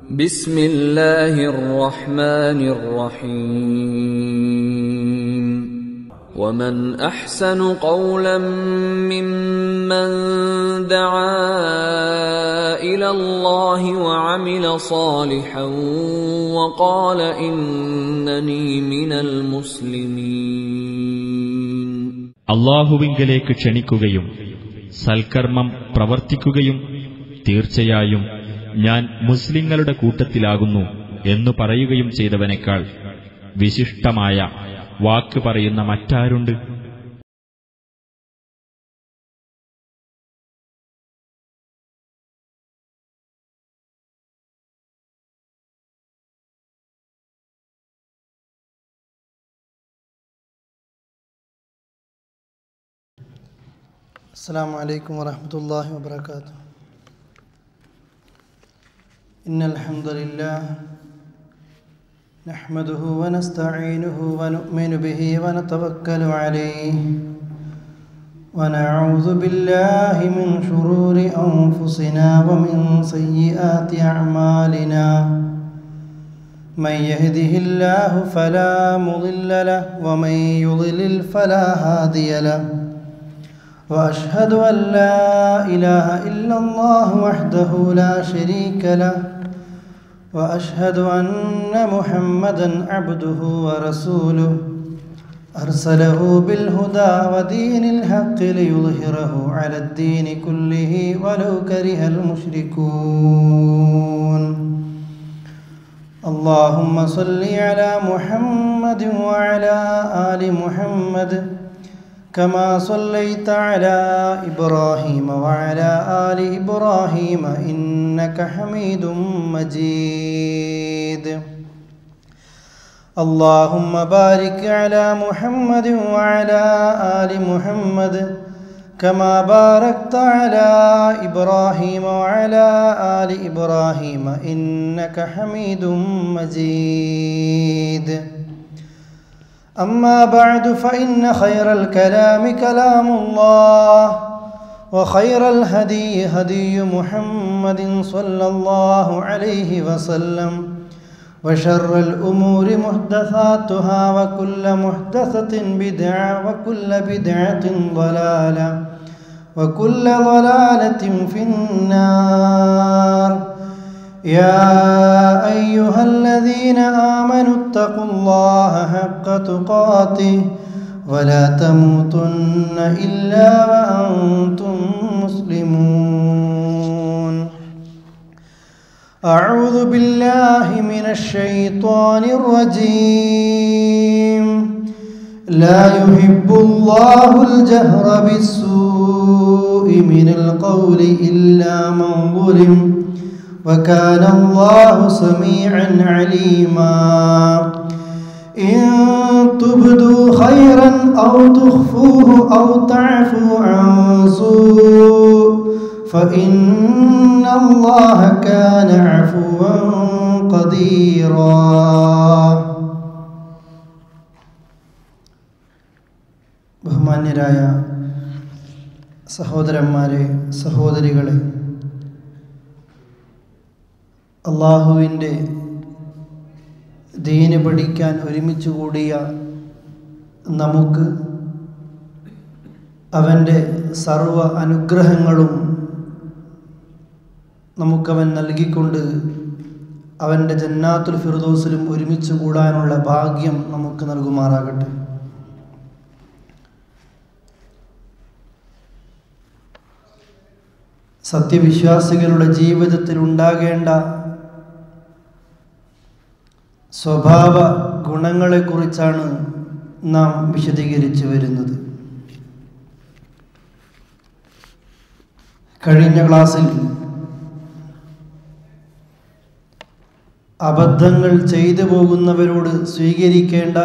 بسم الله الرحمن الرحيم ومن احسن قولا ممن دعا الى الله وعمل صالحا وقال انني من المسلمين അള്ളാഹുവിങ്കലേക്ക് ക്ഷണിക്കുകയും സൽക്കർമ്മം പ്രവർത്തിക്കുകയും തീർച്ചയായും ഞാൻ മുസ്ലിങ്ങളുടെ കൂട്ടത്തിലാകുന്നു എന്നു പറയുകയും ചെയ്തവനേക്കാൾ വിശിഷ്ടമായ വാക്ക് പറയുന്ന മറ്റാരുണ്ട് السلام عليكم ورحمة الله وبركاته إن الحمد لله نحمده ونستعينه ونؤمن به ونتوكل عليه ونعوذ بالله من شرور أنفسنا ومن سيئات أعمالنا من يهده الله فلا مضل له ومن يضلل فلا هادي له واشهد ان لا اله الا الله وحده لا شريك له واشهد ان محمدا عبده ورسوله ارسله بالهدى ودين الحق ليظهره على الدين كله ولو كره المشركون اللهم صل على محمد وعلى ال محمد كما صليت على ابراهيم وعلى ال ابراهيم انك حميد مجيد اللهم بارك على محمد وعلى ال محمد كما باركت على ابراهيم وعلى ال ابراهيم انك حميد مجيد أما بعد فإن خير الكلام كلام الله وخير الهدي هدي محمد صلى الله عليه وسلم وشر الأمور محدثاتها وكل محدثة بدعة وكل بدعة ضلالة وكل ضلالة في النار يا أيها الذين آمنوا اتقوا الله حق تقاته ولا تموتن إلا وأنتم مسلمون أعوذ بالله من الشيطان الرجيم لا يحب الله الجهر بالسوء من القول إلا من ظلم وكان الله سميعا عليما إن تبدوا خيرا أو تخفوه أو تعفوا عن سوء فإن الله كان عفوا قديرا ബഹുമാന്യരായ സഹോദരന്മാരെ സഹോദരികളെ അള്ളാഹുവിൻ്റെ ദീന് പഠിക്കാൻ ഒരുമിച്ച് കൂടിയ നമുക്ക് അവൻ്റെ സർവ അനുഗ്രഹങ്ങളും നമുക്കവൻ നൽകിക്കൊണ്ട് അവൻ്റെ ജന്നാത്തുൽ ഫിറുദോസിലും ഒരുമിച്ച് കൂടാനുള്ള ഭാഗ്യം നമുക്ക് നൽകുമാറാകട്ടെ സത്യവിശ്വാസികളുടെ ജീവിതത്തിൽ ഉണ്ടാകേണ്ട സ്വഭാവ ഗുണങ്ങളെക്കുറിച്ചാണ് നാം വിശദീകരിച്ചു വരുന്നത് കഴിഞ്ഞ ക്ലാസ്സിൽ അബദ്ധങ്ങൾ ചെയ്തു പോകുന്നവരോട് സ്വീകരിക്കേണ്ട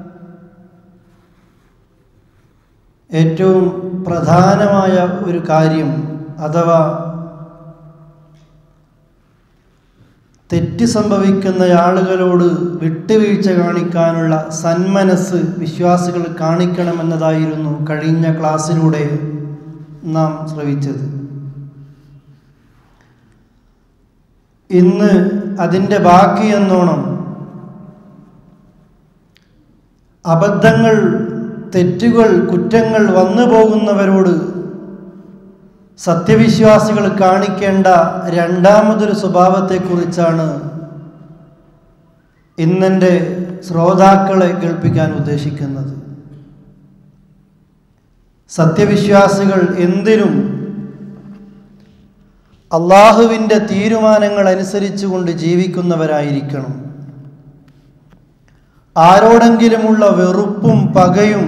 ഏറ്റവും പ്രധാനമായ ഒരു കാര്യം അഥവാ തെറ്റ് സംഭവിക്കുന്ന ആളുകളോട് വിട്ടുവീഴ്ച കാണിക്കാനുള്ള സന്മനസ് വിശ്വാസികൾ കാണിക്കണമെന്നതായിരുന്നു കഴിഞ്ഞ ക്ലാസ്സിലൂടെ നാം ശ്രവിച്ചത് ഇന്ന് അതിൻ്റെ ബാക്കി എന്നോണം അബദ്ധങ്ങൾ തെറ്റുകൾ കുറ്റങ്ങൾ വന്നു പോകുന്നവരോട് സത്യവിശ്വാസികൾ കാണിക്കേണ്ട രണ്ടാമതൊരു സ്വഭാവത്തെക്കുറിച്ചാണ് ഇന്നെൻ്റെ ശ്രോതാക്കളെ കേൾപ്പിക്കാൻ ഉദ്ദേശിക്കുന്നത് സത്യവിശ്വാസികൾ എന്തിനും അള്ളാഹുവിൻ്റെ തീരുമാനങ്ങൾ അനുസരിച്ചുകൊണ്ട് ജീവിക്കുന്നവരായിരിക്കണം ആരോടെങ്കിലുമുള്ള വെറുപ്പും പകയും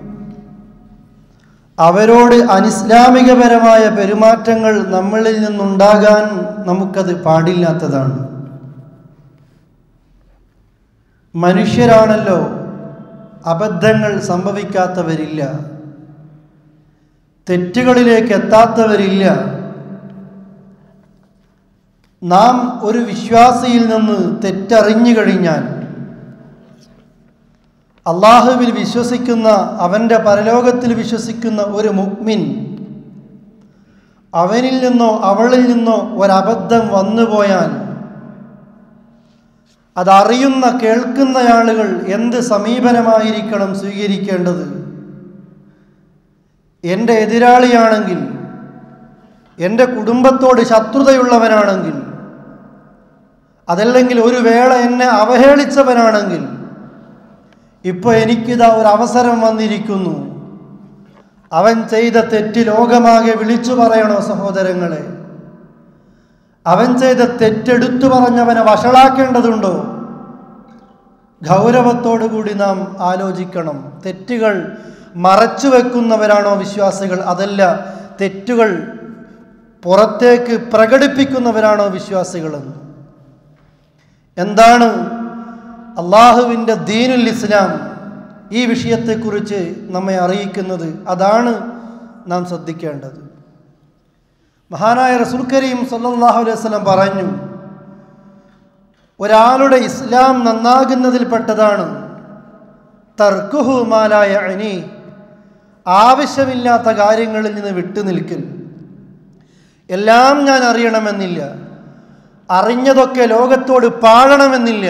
അവരോട് അനിസ്ലാമികപരമായ പെരുമാറ്റങ്ങൾ നമ്മളിൽ നിന്നുണ്ടാകാൻ നമുക്കത് പാടില്ലാത്തതാണ് മനുഷ്യരാണല്ലോ അബദ്ധങ്ങൾ സംഭവിക്കാത്തവരില്ല തെറ്റുകളിലേക്ക് എത്താത്തവരില്ല നാം ഒരു വിശ്വാസിയിൽ നിന്ന് തെറ്ററിഞ്ഞു കഴിഞ്ഞാൽ അള്ളാഹുവിൽ വിശ്വസിക്കുന്ന അവൻ്റെ പരലോകത്തിൽ വിശ്വസിക്കുന്ന ഒരു മുക്മിൻ അവനിൽ നിന്നോ അവളിൽ നിന്നോ ഒരബദ്ധം വന്നുപോയാൽ അതറിയുന്ന കേൾക്കുന്ന ആളുകൾ എന്ത് സമീപനമായിരിക്കണം സ്വീകരിക്കേണ്ടത് എൻ്റെ എതിരാളിയാണെങ്കിൽ എൻ്റെ കുടുംബത്തോട് ശത്രുതയുള്ളവനാണെങ്കിൽ അതല്ലെങ്കിൽ ഒരു വേള എന്നെ അവഹേളിച്ചവനാണെങ്കിൽ ഇപ്പോൾ എനിക്കിതാ ഒരു അവസരം വന്നിരിക്കുന്നു അവൻ ചെയ്ത തെറ്റ് ലോകമാകെ വിളിച്ചു പറയണോ സഹോദരങ്ങളെ അവൻ ചെയ്ത തെറ്റെടുത്തു പറഞ്ഞവനെ വഷളാക്കേണ്ടതുണ്ടോ ഗൗരവത്തോടു കൂടി നാം ആലോചിക്കണം തെറ്റുകൾ മറച്ചു വെക്കുന്നവരാണോ വിശ്വാസികൾ അതല്ല തെറ്റുകൾ പുറത്തേക്ക് പ്രകടിപ്പിക്കുന്നവരാണോ വിശ്വാസികളെന്ന് എന്താണ് അള്ളാഹുവിൻ്റെ ദീനുൽ ഇസ്ലാം ഈ വിഷയത്തെക്കുറിച്ച് നമ്മെ അറിയിക്കുന്നത് അതാണ് നാം ശ്രദ്ധിക്കേണ്ടത് മഹാനായ റസൂൽ കരീം സല്ലല്ലാഹു അലൈഹി വസല്ലം പറഞ്ഞു ഒരാളുടെ ഇസ്ലാം നന്നാകുന്നതിൽപ്പെട്ടതാണ് തർക്കുഹു മാലായ അനി ആവശ്യമില്ലാത്ത കാര്യങ്ങളിൽ നിന്ന് വിട്ടുനിൽക്കൽ എല്ലാം ഞാൻ അറിയണമെന്നില്ല അറിഞ്ഞതൊക്കെ ലോകത്തോട് പാഴണമെന്നില്ല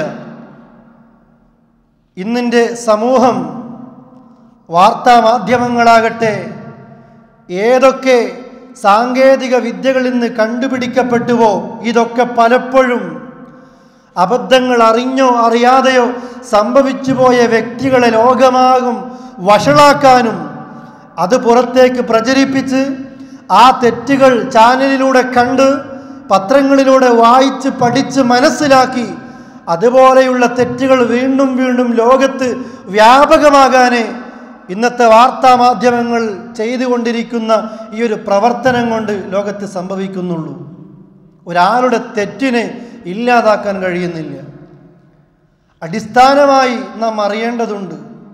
ഇന്നിൻ്റെ സമൂഹം വാർത്താ മാധ്യമങ്ങളാകട്ടെ ഏതൊക്കെ സാങ്കേതിക വിദ്യകളിൽ നിന്ന് കണ്ടുപിടിക്കപ്പെട്ടുവോ ഇതൊക്കെ പലപ്പോഴും അബദ്ധങ്ങൾ അറിഞ്ഞോ അറിയാതെയോ സംഭവിച്ചു പോയ വ്യക്തികളെ ലോകമാകും വഷളാക്കാനും അത് പുറത്തേക്ക് പ്രചരിപ്പിച്ച് ആ തെറ്റുകൾ ചാനലിലൂടെ കണ്ട് പത്രങ്ങളിലൂടെ വായിച്ച് പഠിച്ച് മനസ്സിലാക്കി അതുപോലെയുള്ള തെറ്റുകൾ വീണ്ടും വീണ്ടും ലോകത്ത് വ്യാപകമാകാനേ ഇന്നത്തെ വാർത്താ മാധ്യമങ്ങൾ ചെയ്തുകൊണ്ടിരിക്കുന്ന ഈ ഒരു പ്രവർത്തനം കൊണ്ട് ലോകത്ത് സംഭവിക്കുന്നുള്ളൂ ഒരാളുടെ തെറ്റിനെ ഇല്ലാതാക്കാൻ കഴിയുന്നില്ല അടിസ്ഥാനമായി നാം അറിയേണ്ടതുണ്ട്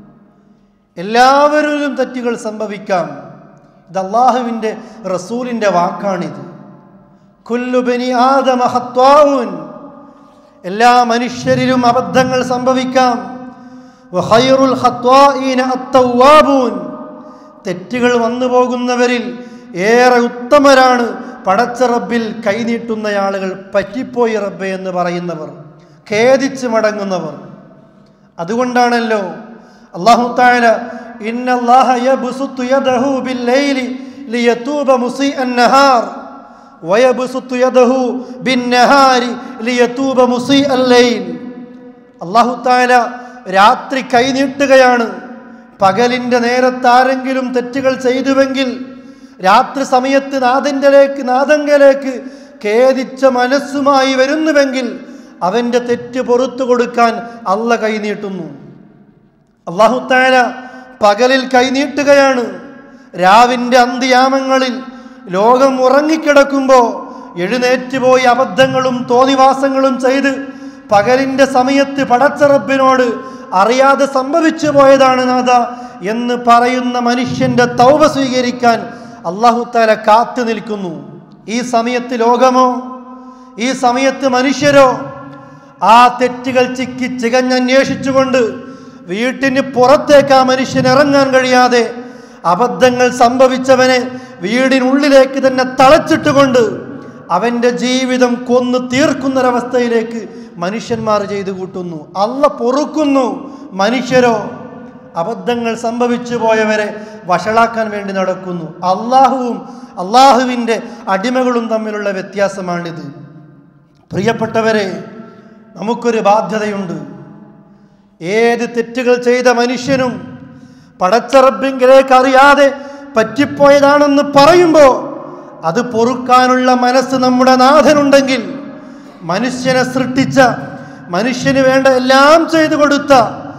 എല്ലാവരിലും തെറ്റുകൾ സംഭവിക്കാം ഇത് അള്ളാഹുവിൻ്റെ റസൂലിൻ്റെ വാക്കാണിത് കുല്ലുബനി ആദമഹത്വാവൂൻ എല്ലാ മനുഷ്യരിലും അബദ്ധങ്ങൾ സംഭവിക്കാം വഖൈറുൽ ഖത്വാഈന അത്തവ്വാബൂൻ തെറ്റുകൾ വന്നു പോകുന്നവരിൽ ഏറെ ഉത്തമരാണ് പടച്ച റബ്ബിൽ കൈനീട്ടുന്ന ആളുകൾ പറ്റിപ്പോയി റബ്ബെ എന്ന് പറയുന്നവർ ഖേദിച്ച് മടങ്ങുന്നവർ അതുകൊണ്ടാണല്ലോ അല്ലാഹു തആല ഇന്നല്ലാഹ യബ്സുത്തു യദഹു ബില്ലൈലി ലിയതൂബ മുസീഅൻ നഹാർ വയബ്സുത്തു യദഹു ബിന്നഹാരി ലിയതൂബ മുസീഅൽ ലൈൽ അല്ലാഹു തആല രാത്രി കൈനീട്ടുകയാണ് പകലിൻ്റെ നേരത്ത് ആരെങ്കിലും തെറ്റുകൾ ചെയ്തുവെങ്കിൽ രാത്രി സമയത്ത് നാഥൻ്റെലേക്ക് നാഥങ്കലേക്ക് ഖേദിച്ച മനസ്സുമായി വരുന്നുവെങ്കിൽ അവൻ്റെ തെറ്റ് പുറത്തു കൊടുക്കാൻ അല്ല കൈനീട്ടുന്നു അള്ളാഹുത്താല പകലിൽ കൈനീട്ടുകയാണ് രാവിൻ്റെ അന്ത്യയാമങ്ങളിൽ ലോകം ഉറങ്ങിക്കിടക്കുമ്പോൾ എഴുന്നേറ്റ് പോയി അബദ്ധങ്ങളും തോന്നിവാസങ്ങളും ചെയ്ത് പകലിൻ്റെ സമയത്ത് പടച്ചറബിനോട് അറിയാതെ സംഭവിച്ചു പോയതാണ് നാഥ എന്ന് പറയുന്ന മനുഷ്യന്റെ തൗബ സ്വീകരിക്കാൻ അള്ളാഹുത്താല കാത്തു നിൽക്കുന്നു ഈ സമയത്ത് ലോകമോ ഈ സമയത്ത് മനുഷ്യരോ ആ തെറ്റുകൾ ചിക്കി ചികഞ്ഞന്വേഷിച്ചുകൊണ്ട് വീട്ടിന് പുറത്തേക്ക് ആ മനുഷ്യൻ ഇറങ്ങാൻ കഴിയാതെ അബദ്ധങ്ങൾ സംഭവിച്ചവനെ വീടിനുള്ളിലേക്ക് തന്നെ തളച്ചിട്ടുകൊണ്ട് അവൻ്റെ ജീവിതം കൊന്നു തീർക്കുന്നൊരവസ്ഥയിലേക്ക് മനുഷ്യന്മാർ ചെയ്തു കൂട്ടുന്നു അല്ല പൊറുക്കുന്നു മനുഷ്യരോ അബദ്ധങ്ങൾ സംഭവിച്ചു പോയവരെ വഷളാക്കാൻ വേണ്ടി നടക്കുന്നു അള്ളാഹുവും അള്ളാഹുവിൻ്റെ അടിമകളും തമ്മിലുള്ള വ്യത്യാസമാണിത് പ്രിയപ്പെട്ടവരെ നമുക്കൊരു ബാധ്യതയുണ്ട് ഏത് തെറ്റുകൾ ചെയ്ത മനുഷ്യനും പടച്ചറബിങ്കിലേക്ക് അറിയാതെ പറ്റിപ്പോയതാണെന്ന് പറയുമ്പോൾ അത് പൊറുക്കാനുള്ള മനസ്സ് നമ്മുടെ നാഥനുണ്ടെങ്കിൽ മനുഷ്യനെ സൃഷ്ടിച്ച മനുഷ്യന് വേണ്ട എല്ലാം ചെയ്തു കൊടുത്ത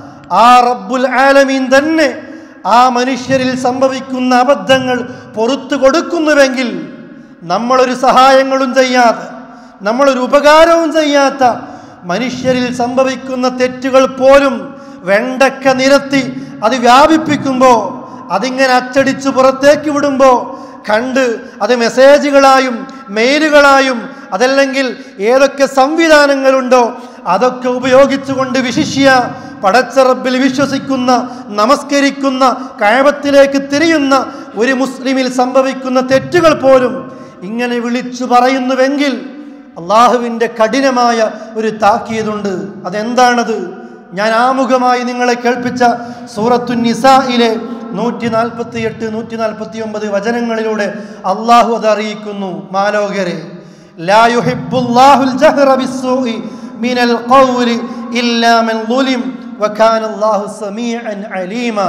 ആ റബ്ബുൽ ആലമീൻ തന്നെ ആ മനുഷ്യരിൽ സംഭവിക്കുന്ന അബദ്ധങ്ങൾ പൊറത്തു കൊടുക്കുന്നുവെങ്കിൽ നമ്മളൊരു സഹായങ്ങളും ചെയ്യാതെ നമ്മളൊരു ഉപകാരവും ചെയ്യാത്ത മനുഷ്യരിൽ സംഭവിക്കുന്ന തെറ്റുകൾ പോലും വെണ്ടക്ക നിരത്തി അത് വ്യാപിപ്പിക്കുമ്പോൾ അതിങ്ങനെ അച്ചടിച്ച് പുറത്തേക്ക് വിടുമ്പോൾ കണ്ട് അത് മെസ്സേജുകളായും മെയിലുകളായും അതല്ലെങ്കിൽ ഏതൊക്കെ സംവിധാനങ്ങളുണ്ടോ അതൊക്കെ ഉപയോഗിച്ചുകൊണ്ട് വിശിഷ്യ പടച്ചറബിൽ വിശ്വസിക്കുന്ന നമസ്കരിക്കുന്ന കഴവത്തിലേക്ക് തിരിയുന്ന ഒരു മുസ്ലിമിൽ സംഭവിക്കുന്ന തെറ്റുകൾ പോലും ഇങ്ങനെ വിളിച്ചു പറയുന്നുവെങ്കിൽ അള്ളാഹുവിൻ്റെ കഠിനമായ ഒരു താക്കീതുണ്ട് അതെന്താണത് ഞാൻ ആമുഖമായി നിങ്ങളെ കേൾപ്പിച്ച സൂറത്തു നിസായിലെ നൂറ്റി നാൽപ്പത്തി എട്ട് നൂറ്റി നാൽപ്പത്തി ഒമ്പത് വചനങ്ങളിലൂടെ അള്ളാഹു അത് അറിയിക്കുന്നു മാലോകരെ ലാ യുഹിബ്ബുല്ലാഹുൽ ജഹ്റ ബിസ്സൂഇ മിനൽ ഖൗലി ഇല്ലാ മൻ ളുലിം വകാന അല്ലാഹു സമീഅൻ അലീമ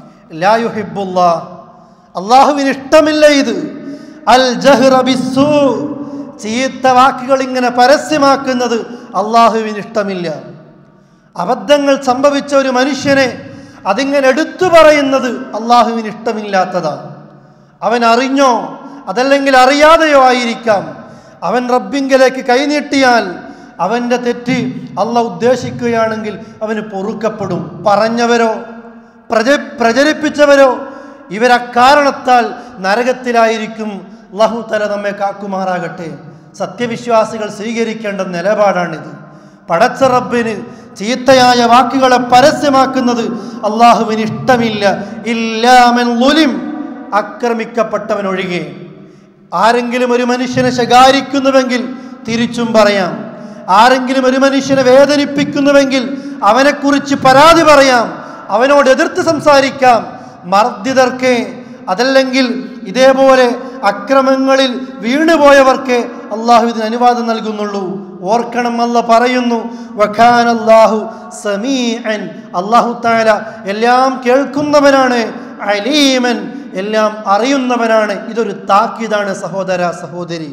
ലാ യുഹിബ്ബുല്ലാഹ് അള്ളാഹുവിന് ഇഷ്ടമില്ല ഇത് അൽ ജഹ്റ ബിസ്സൂ ചീത്ത വാക്കുകൾ ഇങ്ങനെ പരസ്യമാക്കുന്നത് അള്ളാഹുവിന് ഇഷ്ടമില്ല അബദ്ധങ്ങൾ സംഭവിച്ച ഒരു മനുഷ്യനെ അതിങ്ങനെ എടുത്തു പറയുന്നത് അള്ളാഹുവിന് ഇഷ്ടമില്ലാത്തതാണ് അവൻ അറിഞ്ഞോ അതല്ലെങ്കിൽ അറിയാതെയോ ആയിരിക്കാം അവൻ റബ്ബിങ്കലേക്ക് കൈനീട്ടിയാൽ അവൻ്റെ തെറ്റ് അല്ല ഉദ്ദേശിക്കുകയാണെങ്കിൽ അവന് പൊറുക്കപ്പെടും പറഞ്ഞവരോ പ്രച പ്രചരിപ്പിച്ചവരോ ഇവരക്കാരണത്താൽ നരകത്തിലായിരിക്കും അള്ളാഹു തല നമ്മെ കാക്കുമാറാകട്ടെ സത്യവിശ്വാസികൾ സ്വീകരിക്കേണ്ട നിലപാടാണിത് പടച്ച റബ്ബിന് ചീത്തയായ വാക്കുകളെ പരസ്യമാക്കുന്നത് അള്ളാഹുവിന് ഇഷ്ടമില്ല ഇല്ലാമൻ ലുലിം ആക്രമിക്കപ്പെട്ടവനൊഴികെ ആരെങ്കിലും ഒരു മനുഷ്യനെ ശകാരിക്കുന്നുവെങ്കിൽ തിരിച്ചും പറയാം ആരെങ്കിലും ഒരു മനുഷ്യനെ വേദനിപ്പിക്കുന്നുവെങ്കിൽ അവനെക്കുറിച്ച് പരാതി പറയാം അവനോട് എതിർത്ത് സംസാരിക്കാം മർദ്ദിതർക്ക് അതല്ലെങ്കിൽ ഇതേപോലെ അക്രമങ്ങളിൽ വീണുപോയവർക്ക് അള്ളാഹു ഇതിന് അനുവാദം നൽകുന്നുള്ളൂ ഓർക്കണം അല്ല പറയുന്നു വഖാൻ അല്ലാഹു സമീഅൻ അള്ളാഹു താല എല്ലാം കേൾക്കുന്നവനാണ് അലീമൻ എല്ലാം അറിയുന്നവനാണ് ഇതൊരു താക്കീതാണ് സഹോദര സഹോദരി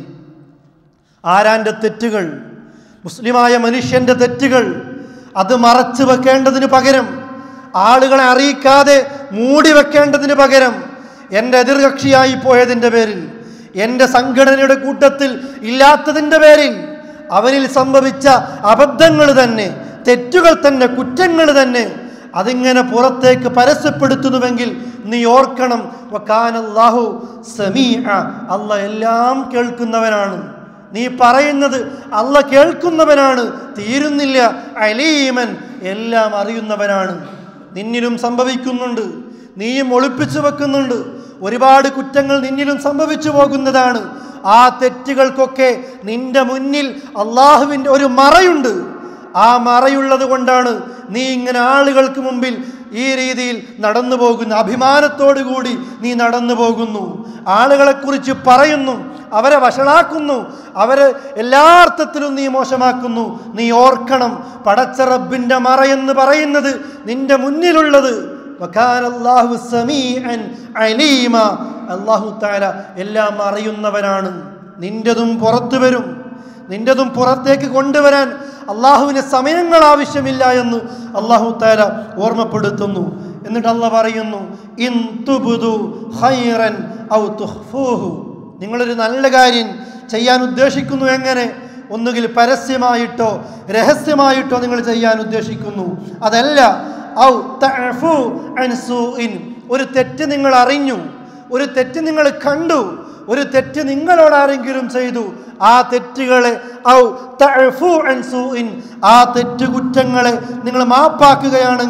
ആരാൻ്റെ തെറ്റുകൾ മുസ്ലിമായ മനുഷ്യൻ്റെ തെറ്റുകൾ അത് മറച്ചു വെക്കേണ്ടതിന് പകരം ആളുകളെ അറിയിക്കാതെ മൂടി വെക്കേണ്ടതിന് പകരം എൻ്റെ എതിർകക്ഷിയായി പോയതിൻ്റെ പേരിൽ എൻ്റെ സംഘടനയുടെ കൂട്ടത്തിൽ ഇല്ലാത്തതിൻ്റെ പേരിൽ അവനിൽ സംഭവിച്ച അബദ്ധങ്ങൾ തന്നെ തെറ്റുകൾ തന്നെ കുറ്റങ്ങൾ തന്നെ അതിങ്ങനെ പുറത്തേക്ക് പരസ്യപ്പെടുത്തുന്നുവെങ്കിൽ നീ ഓർക്കണം വക്കാനല്ലാഹു സമീഅ അല്ല എല്ലാം കേൾക്കുന്നവനാണ് നീ പറയുന്നത് അല്ല കേൾക്കുന്നവനാണ് തീരുന്നില്ല അലീമൻ എല്ലാം അറിയുന്നവനാണ് നിന്നിലും സംഭവിക്കുന്നുണ്ട് നീയും ഒളിപ്പിച്ചു വെക്കുന്നുണ്ട് ഒരുപാട് കുറ്റങ്ങൾ നിന്നിലും സംഭവിച്ചു പോകുന്നതാണ് ആ തെറ്റുകൾക്കൊക്കെ നിന്റെ മുന്നിൽ അള്ളാഹുവിൻ്റെ ഒരു മറയുണ്ട് ആ മറയുള്ളത് കൊണ്ടാണ് നീ ഇങ്ങനെ ആളുകൾക്ക് മുമ്പിൽ ഈ രീതിയിൽ നടന്നു പോകുന്നു അഭിമാനത്തോടു കൂടി നീ നടന്നു പോകുന്നു ആളുകളെക്കുറിച്ച് പറയുന്നു അവരെ വഷളാക്കുന്നു അവരെ എല്ലാ അർത്ഥത്തിലും നീ മോശമാക്കുന്നു നീ ഓർക്കണം പടച്ച റബ്ബിൻ്റെ മറയെന്ന് പറയുന്നത് നിന്റെ മുന്നിലുള്ളത് വകാനല്ലാഹു സമീഅൻ അലീമ അല്ലാഹു തആല എല്ലാം അറിയുന്നവനാണ് നിന്റെതും പുറത്തു വരും നിന്റെതും പുറത്തേക്ക് കൊണ്ടുവരാൻ അള്ളാഹുവിന് സമയങ്ങൾ ആവശ്യമില്ല എന്ന് അള്ളാഹു താല ഓർമ്മപ്പെടുത്തുന്നു എന്നിട്ട് അല്ല പറയുന്നു ഇൻ തുബ്ദു ഖൈറൻ ഔ തുഖ്ഫൂഹു നിങ്ങളൊരു നല്ല കാര്യം ചെയ്യാൻ ഉദ്ദേശിക്കുന്നു എങ്ങനെ ഒന്നുകിൽ പരസ്യമായിട്ടോ രഹസ്യമായിട്ടോ നിങ്ങൾ ചെയ്യാൻ ഉദ്ദേശിക്കുന്നു അതല്ല ഔ തഅഫു അൻ സൂഇൻ ഒരു തെറ്റ് നിങ്ങൾ അറിഞ്ഞു ഒരു തെറ്റ് നിങ്ങൾ കണ്ടു ഒരു തെറ്റ് നിങ്ങളോട് ആരെങ്കിലും ചെയ്തു ആ തെറ്റുകളെ ഔ തഅഫു അൻ സൂഇൻ ആ തെറ്റുകുറ്റങ്ങളെ നിങ്ങൾ മാപ്പാക്കുകയാണെങ്കിൽ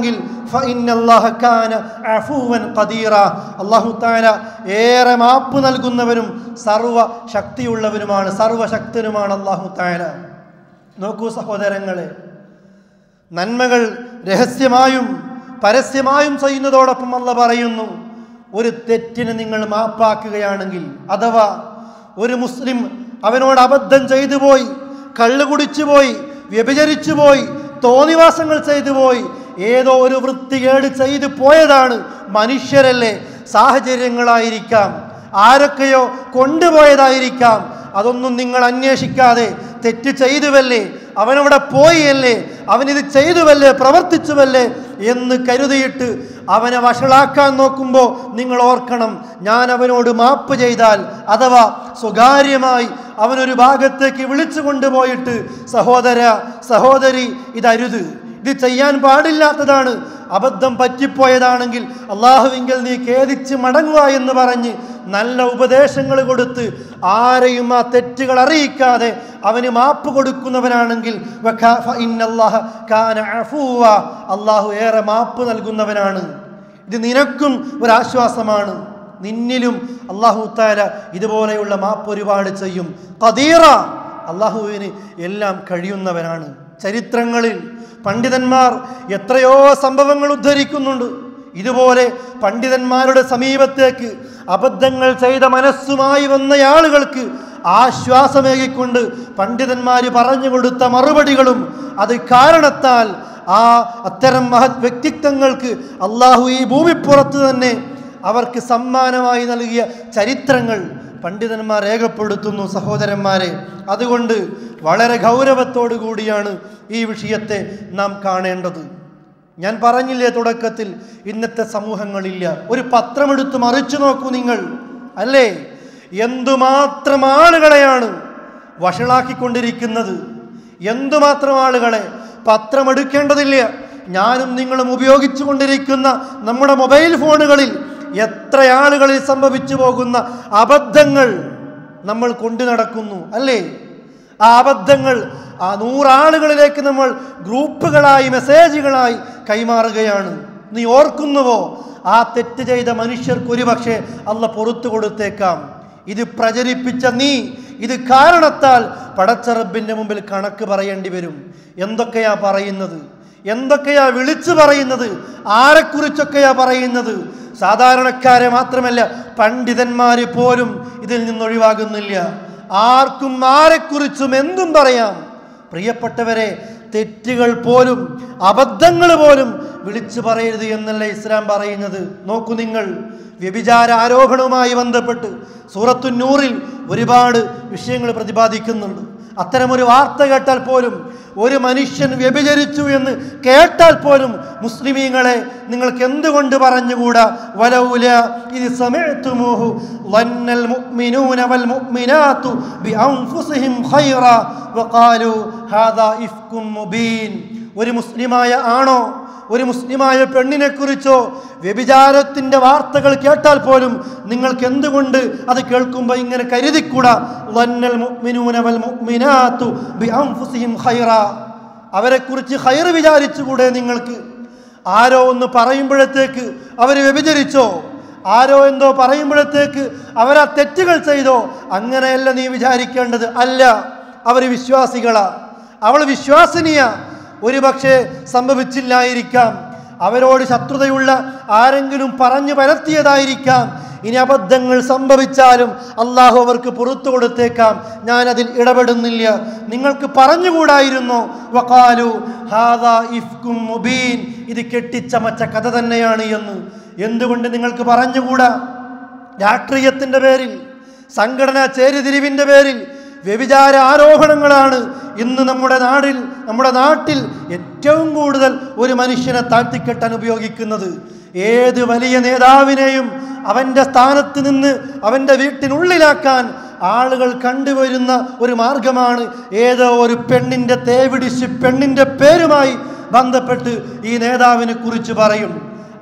فإن الله كان عفوا قديرا അള്ളാഹു താല ഏറെ മാപ്പ് നൽകുന്നവനും സർവ ശക്തിയുള്ളവനുമാണ് സർവശക്തനുമാണ് അള്ളാഹു താല നോക്കൂ സഹോദരങ്ങളെ നന്മകൾ രഹസ്യമായും പരസ്യമായും ചെയ്യുന്നതോടൊപ്പം അല്ല പറയുന്നു ഒരു തെറ്റിന് നിങ്ങൾ മാപ്പാക്കുകയാണെങ്കിൽ അഥവാ ഒരു മുസ്ലിം അവനോട് അബദ്ധം ചെയ്തു പോയി കള്ളു കുടിച്ചു പോയി വ്യഭിചരിച്ചു പോയി തോന്നിവാസങ്ങൾ ചെയ്തു പോയി ഏതോ ഒരു വൃത്തികേട് ചെയ്തു പോയതാണ് മനുഷ്യരല്ലേ സാഹചര്യങ്ങളായിരിക്കാം ആരൊക്കെയോ കൊണ്ടുപോയതായിരിക്കാം അതൊന്നും നിങ്ങൾ അന്വേഷിക്കാതെ തെറ്റ് ചെയ്തുവല്ലേ അവനവിടെ പോയല്ലേ അവനിത് ചെയ്തുവല്ലേ പ്രവർത്തിച്ചുവല്ലേ എന്ന് കരുതിയിട്ട് അവനെ വഷളാക്കാൻ നോക്കുമ്പോൾ നിങ്ങൾ ഓർക്കണം ഞാൻ അവനോട് മാപ്പ് ചെയ്താൽ അഥവാ സ്വകാര്യമായി അവനൊരു ഭാഗത്തേക്ക് വിളിച്ചു കൊണ്ടുപോയിട്ട് സഹോദര സഹോദരി ഇതരുത് ഇത് ചെയ്യാൻ പാടില്ലാത്തതാണ് അബദ്ധം പറ്റിപ്പോയതാണെങ്കിൽ അള്ളാഹുവിങ്കിൽ നീ ഖേദിച്ച് മടങ്ങുക എന്ന് പറഞ്ഞ് നല്ല ഉപദേശങ്ങൾ കൊടുത്ത് ആരെയും ആ തെറ്റുകൾ അറിയിക്കാതെ അവന് മാപ്പ് കൊടുക്കുന്നവനാണെങ്കിൽ വഖാ- ഫഇന്നല്ലാഹ കാന അഫൂവ. അള്ളാഹു ഏറെ മാപ്പ് നൽകുന്നവനാണ് ഇത് നിനക്കും ഒരാശ്വാസമാണ് നിന്നിലും അള്ളാഹു താല ഇതുപോലെയുള്ള മാപ്പ് ഒരുപാട് ചെയ്യും കദീറ അള്ളാഹുവിന് എല്ലാം കഴിയുന്നവനാണ് ചരിത്രങ്ങളിൽ പണ്ഡിതന്മാർ എത്രയോ സംഭവങ്ങൾ ഉദ്ധരിക്കുന്നുണ്ട് ഇതുപോലെ പണ്ഡിതന്മാരുടെ സമീപത്തേക്ക് അബദ്ധങ്ങൾ ചെയ്ത മനസ്സുമായി വന്ന ആളുകൾക്ക് ആശ്വാസമേകിക്കൊണ്ട് പണ്ഡിതന്മാർ പറഞ്ഞു കൊടുത്ത മറുപടികളും അത് കാരണത്താൽ ആ അത്തരം മഹത് വ്യക്തിത്വങ്ങൾക്ക് അള്ളാഹു ഈ ഭൂമിപ്പുറത്ത് തന്നെ അവർക്ക് സമ്മാനമായി നൽകിയ ചരിത്രങ്ങൾ പണ്ഡിതന്മാർ രേഖപ്പെടുത്തുന്നു സഹോദരന്മാരെ അതുകൊണ്ട് വളരെ ഗൗരവത്തോടു കൂടിയാണ് ഈ വിഷയത്തെ നാം കാണേണ്ടത് ഞാൻ പറഞ്ഞില്ലേ തുടക്കത്തിൽ ഇന്നത്തെ സമൂഹങ്ങളില്ല ഒരു പത്രമെടുത്ത് മറിച്ചു നോക്കൂ നിങ്ങൾ അല്ലേ എന്തുമാത്രം ആളുകളെയാണ് വഷളാക്കിക്കൊണ്ടിരിക്കുന്നത് എന്തുമാത്രം ആളുകളെ പത്രമെടുക്കേണ്ടതില്ല ഞാനും നിങ്ങളും ഉപയോഗിച്ചു കൊണ്ടിരിക്കുന്ന നമ്മുടെ മൊബൈൽ ഫോണുകളിൽ എത്ര ആളുകളിൽ സംഭവിച്ചു പോകുന്ന അബദ്ധങ്ങൾ നമ്മൾ കൊണ്ടു നടക്കുന്നു അല്ലേ ആ അബദ്ധങ്ങൾ ആ നൂറാളുകളിലേക്ക് നമ്മൾ ഗ്രൂപ്പുകളായി മെസ്സേജുകളായി കൈമാറുകയാണ് നീ ഓർക്കുന്നുവോ ആ തെറ്റ് ചെയ്ത മനുഷ്യർക്ക് ഒരുപക്ഷെ അല്ല പുറത്തു കൊടുത്തേക്കാം ഇത് പ്രചരിപ്പിച്ച നീ ഇത് കാരണത്താൽ പടച്ചറബിൻ്റെ മുമ്പിൽ കണക്ക് പറയേണ്ടി വരും എന്തൊക്കെയാ പറയുന്നത് എന്തൊക്കെയാ വിളിച്ചു പറയുന്നത് ആരെക്കുറിച്ചൊക്കെയാ പറയുന്നത് സാധാരണക്കാരെ മാത്രമല്ല പണ്ഡിതന്മാര് പോലും ഇതിൽ നിന്നൊഴിവാകുന്നില്ല ആർക്കും ആരെക്കുറിച്ചും എന്തും പറയാം പ്രിയപ്പെട്ടവരെ തെറ്റുകൾ പോലും അബദ്ധങ്ങൾ പോലും വിളിച്ചു പറയരുത് എന്നല്ല ഇസ്ലാം പറയുന്നത് നോക്കൂ നിങ്ങൾ വ്യഭിചാര ആരോപണവുമായി ബന്ധപ്പെട്ട് സൂറത്തു നൂറിൽ ഒരുപാട് വിഷയങ്ങൾ പ്രതിപാദിക്കുന്നുണ്ട് അത്തരമൊരു വാർത്ത കേട്ടാൽ പോലും ഒരു മനുഷ്യൻ വ്യഭിചരിച്ചു എന്ന് കേട്ടാൽ പോലും മുസ്ലിമീങ്ങളെ നിങ്ങൾക്ക് എന്തുകൊണ്ട് പറഞ്ഞുകൂടാ വലൗല ഇത് സമയത്തുമോഹു വന്നൽ മുഅ്മിനൂന വൽ മുഅ്മിനാത്തു ബിഅൻഫുസിഹിം ഖൈറ വഖാലു ഹാദാ ഇഫ്കും മുബീൻ ഒരു മുസ്ലിമായ ആണോ ഒരു മുസ്ലിമായ പെണ്ണിനെ കുറിച്ചോ വ്യഭിചാരത്തിന്റെ വാർത്തകൾ കേട്ടാൽ പോലും നിങ്ങൾക്ക് എന്തുകൊണ്ട് അത് കേൾക്കുമ്പോൾ ഇങ്ങനെ കരുതിക്കൂടാ വന്നൽ മുഅ്മിനൂന വൽ മുഅ്മിനാത്തു ബിഅൻഫുസിഹിം ഖൈറ അവരെക്കുറിച്ച് ഖൈർ വിചാരിച്ചുകൂടെ നിങ്ങൾക്ക് ആരോ ഒന്ന് പറയുമ്പോഴത്തേക്ക് അവർ വ്യഭിചരിച്ചോ ആരോ എന്തോ പറയുമ്പോഴത്തേക്ക് അവരാ തെറ്റുകൾ ചെയ്തോ അങ്ങനെയല്ല നീ വിചാരിക്കേണ്ടത് അല്ല അവർ വിശ്വാസികളാ അവൾ വിശ്വാസിനിയ ഒരു പക്ഷേ സംഭവിച്ചില്ലായിരിക്കാം അവരോട് ശത്രുതയുള്ള ആരെങ്കിലും പറഞ്ഞു പരത്തിയതായിരിക്കാം ഇനി അബദ്ധങ്ങൾ സംഭവിച്ചാലും അള്ളാഹു അവർക്ക് പുറത്തു കൊടുത്തേക്കാം ഞാൻ അതിൽ ഇടപെടുന്നില്ല നിങ്ങൾക്ക് പറഞ്ഞുകൂടായിരുന്നോ വക്കാലു ഹാദാ ഇഫ്കും മുബീൻ ഇത് കെട്ടിച്ചമച്ച കഥ തന്നെയാണ് എന്ന് എന്തുകൊണ്ട് നിങ്ങൾക്ക് പറഞ്ഞുകൂടാ രാഷ്ട്രീയത്തിൻ്റെ പേരിൽ സംഘടനാ ചേരിതിരിവിൻ്റെ പേരിൽ വ്യഭിചാര ആരോപണങ്ങളാണ് ഇന്ന് നമ്മുടെ നാടിൽ നമ്മുടെ നാട്ടിൽ ഏറ്റവും കൂടുതൽ ഒരു മനുഷ്യനെ താഴ്ത്തിക്കെട്ടാൻ ഉപയോഗിക്കുന്നത് ഏത് വലിയ നേതാവിനെയും അവൻ്റെ സ്ഥാനത്ത് നിന്ന് അവൻ്റെ വീട്ടിനുള്ളിലാക്കാൻ ആളുകൾ കണ്ടുവരുന്ന ഒരു മാർഗമാണ് ഏതോ ഒരു പെണ്ണിൻ്റെ തേവിടിച്ച് പെണ്ണിൻ്റെ പേരുമായി ബന്ധപ്പെട്ട് ഈ നേതാവിനെ കുറിച്ച് പറയും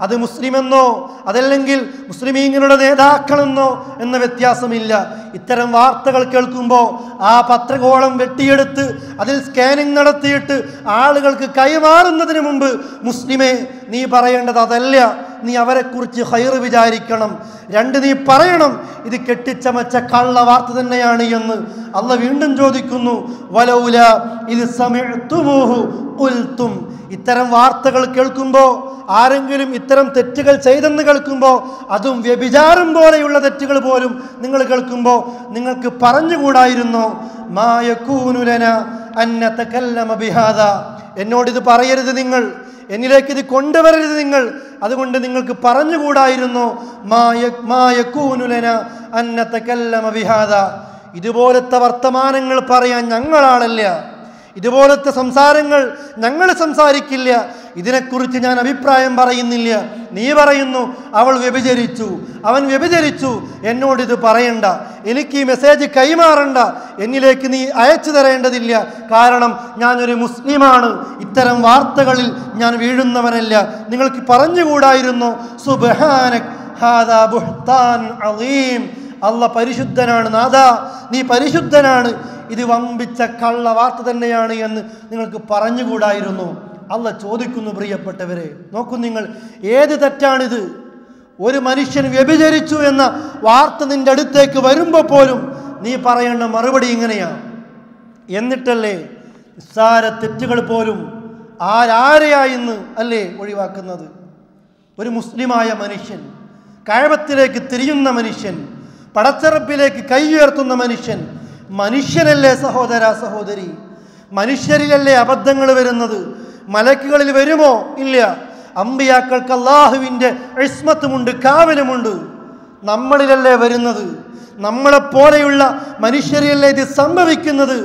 അത് മുസ്ലിമെന്നോ അതല്ലെങ്കിൽ മുസ്ലിമീങ്ങളുടെ നേതാക്കളെന്നോ എന്ന വ്യത്യാസമില്ല ഇത്തരം വാർത്തകൾ കേൾക്കുമ്പോൾ ആ പത്രകോളം വെട്ടിയെടുത്ത് അതിൽ സ്കാനിങ് നടത്തിയിട്ട് ആളുകൾക്ക് കൈമാറുന്നതിന് മുമ്പ് മുസ്ലിമെ നീ പറയേണ്ടത് അതല്ല നീ അവരെക്കുറിച്ച് ഹൈറ് വിചാരിക്കണം രണ്ട് നീ പറയണം ഇത് കെട്ടിച്ചമച്ച കള്ള വാർത്ത തന്നെയാണ് എന്ന് അല്ല വീണ്ടും ചോദിക്കുന്നു വലൗല ഇത് സമയത്തുമോഹു ഉൽത്തും ഇത്തരം വാർത്തകൾ കേൾക്കുമ്പോൾ ആരെങ്കിലും ഇത്തരം തെറ്റുകൾ ചെയ്തെന്ന് കേൾക്കുമ്പോൾ അതും വ്യഭിചാരം പോലെയുള്ള തെറ്റുകൾ പോലും നിങ്ങൾ കേൾക്കുമ്പോൾ നിങ്ങൾക്ക് പറഞ്ഞുകൂടായിരുന്നോ മായക്കൂനുലന അന്നത്തക്കല്ലമ ബിഹാദ എന്നോടിത് പറയരുത് നിങ്ങൾ എന്നിലേക്ക് ഇത് കൊണ്ടുവരരുത് നിങ്ങൾ അതുകൊണ്ട് നിങ്ങൾക്ക് പറഞ്ഞുകൂടായിരുന്നോ മായ മായക്കൂനുലന അന്നത്തക്കല്ലമ ബിഹാദ ഇതുപോലത്തെ വർത്തമാനങ്ങൾ പറയാൻ ഞങ്ങളാളല്ല ഇതുപോലത്തെ സംസാരങ്ങൾ ഞങ്ങൾ സംസാരിക്കില്ല ഇതിനെക്കുറിച്ച് ഞാൻ അഭിപ്രായം പറയുന്നില്ല നീ പറയുന്നു അവൾ വ്യഭിചരിച്ചു അവൻ വ്യഭിചരിച്ചു എന്നോടിത് പറയണ്ട എനിക്ക് ഈ മെസ്സേജ് കൈമാറണ്ട എന്നിലേക്ക് നീ അയച്ചു തരേണ്ടതില്ല കാരണം ഞാനൊരു മുസ്ലിമാണ് ഇത്തരം വാർത്തകളിൽ ഞാൻ വീഴുന്നവനല്ല നിങ്ങൾക്ക് പറഞ്ഞുകൂടായിരുന്നു സുബഹാനക് ഹാദാ ബുഹ്താൻ അളീം അല്ല പരിശുദ്ധനാണ് നാഥ നീ പരിശുദ്ധനാണ് ഇത് വമ്പിച്ച കള്ള വാർത്ത തന്നെയാണ് എന്ന് നിങ്ങൾക്ക് പറഞ്ഞുകൂടായിരുന്നു അല്ല ചോദിക്കുന്നു പ്രിയപ്പെട്ടവരെ നോക്കൂ നിങ്ങൾ ഏത് തെറ്റാണിത് ഒരു മനുഷ്യൻ വ്യഭിചരിച്ചു എന്ന വാർത്ത നിന്റെ അടുത്തേക്ക് വരുമ്പോൾ പോലും നീ പറയേണ്ട മറുപടി ഇങ്ങനെയാണ് എന്നിട്ടല്ലേ നിസ്സാര തെറ്റുകൾ പോലും ആരാരെയായിന്ന് അല്ലേ ഒഴിവാക്കുന്നത് ഒരു മുസ്ലിമായ മനുഷ്യൻ കഴവത്തിലേക്ക് തിരിയുന്ന മനുഷ്യൻ പടച്ചറപ്പിലേക്ക് കൈ ഉയർത്തുന്ന മനുഷ്യൻ മനുഷ്യനല്ലേ സഹോദര സഹോദരി മനുഷ്യരിലല്ലേ അബദ്ധങ്ങൾ വരുന്നത് മലക്കുകളിൽ വരുമോ ഇല്ല അമ്പിയാക്കൾക്ക് അള്ളാഹുവിൻ്റെ ഇസ്മത്തുമുണ്ട് കാവലുമുണ്ട് നമ്മളിലല്ലേ വരുന്നത് നമ്മളെപ്പോലെയുള്ള മനുഷ്യരിലല്ലേ ഇത് സംഭവിക്കുന്നത്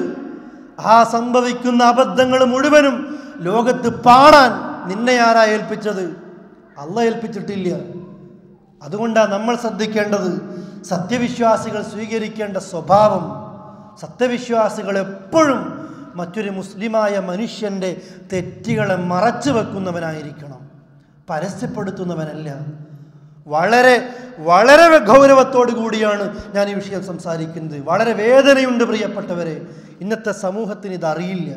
ആ സംഭവിക്കുന്ന അബദ്ധങ്ങൾ മുഴുവനും ലോകത്ത് പാടാൻ നിന്നെ ആരാ ഏൽപ്പിച്ചത് അല്ല ഏൽപ്പിച്ചിട്ടില്ല അതുകൊണ്ടാണ് നമ്മൾ ശ്രദ്ധിക്കേണ്ടത് സത്യവിശ്വാസികൾ സ്വീകരിക്കേണ്ട സ്വഭാവം സത്യവിശ്വാസികൾ എപ്പോഴും മറ്റൊരു മുസ്ലിമായ മനുഷ്യൻ്റെ തെറ്റുകളെ മറച്ചു വെക്കുന്നവനായിരിക്കണം പരസ്യപ്പെടുത്തുന്നവനല്ല വളരെ വളരെ ഗൗരവത്തോടു കൂടിയാണ് ഞാൻ ഈ വിഷയം സംസാരിക്കുന്നത് വളരെ വേദനയുണ്ട് പ്രിയപ്പെട്ടവരെ ഇന്നത്തെ സമൂഹത്തിന് ഇതറിയില്ല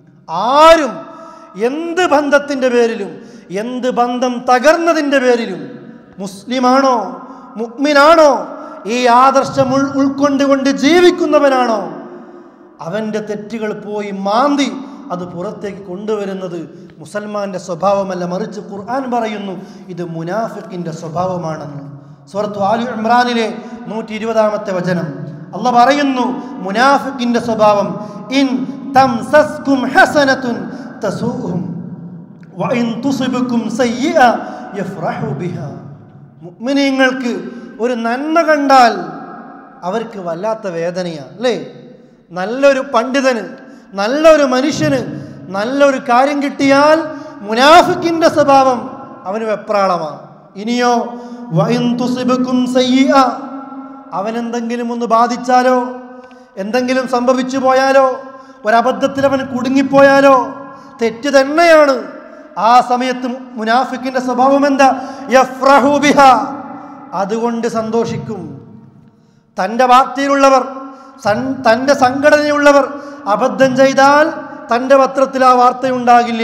ആരും എന്ത് ബന്ധത്തിൻ്റെ പേരിലും എന്ത് ബന്ധം തകർന്നതിൻ്റെ പേരിലും മുസ്ലിമാണോ മുഗ്മിനാണോ ഈ ആദർശം ഉൾ ഉൾക്കൊണ്ടുകൊണ്ട് ജീവിക്കുന്നവനാണോ അവൻ്റെ തെറ്റുകൾ പോയി മാന്തി അത് പുറത്തേക്ക് കൊണ്ടുവരുന്നത് മുസൽമാന്റെ സ്വഭാവമല്ല മറിച്ച് ഖുർആൻ പറയുന്നു ഇത് മുനാഫിക്കിൻ്റെ സ്വഭാവമാണെന്ന് സുഹൃത്തു ആലു ഇമ്രാനിലെ നൂറ്റി ഇരുപതാമത്തെ വചനം അല്ല പറയുന്നു മുനാഫിക്കിൻ്റെ സ്വഭാവം ഇൻ തംസസ്കും ഹസനത്തുൻ തസൂഹും വഇൻ തുസിബുക്കും സയ്യിഅ യഫ്റഹു ബിഹാ മുഅ്മിനീങ്ങൾക്ക് ഒരു നന്മ കണ്ടാൽ അവർക്ക് വല്ലാത്ത വേദനയാണ് അല്ലേ നല്ലൊരു പണ്ഡിതന് നല്ലൊരു മനുഷ്യന് നല്ലൊരു കാര്യം കിട്ടിയാൽ മുനാഫിക്കിൻ്റെ സ്വഭാവം അവന് വെപ്രാളമാണ് ഇനിയോ വഇൻ തുസിബുക്കും സയ്യിഅ അവനെന്തെങ്കിലും ഒന്ന് ബാധിച്ചാലോ എന്തെങ്കിലും സംഭവിച്ചു പോയാലോ ഒരബദ്ധത്തിൽ അവൻ കുടുങ്ങിപ്പോയാലോ തെറ്റ് തന്നെയാണ് ആ സമയത്ത് മുനാഫിക്കിന്റെ സ്വഭാവം എന്താ യഫ്രഹു ബിഹ അതുകൊണ്ട് സന്തോഷിക്കും തൻ്റെ പാർട്ടിയിലുള്ളവർ സൻ- തൻ്റെ സംഘടനയുള്ളവർ അബദ്ധം ചെയ്താൽ തൻ്റെ പത്രത്തിൽ ആ വാർത്തയുണ്ടാകില്ല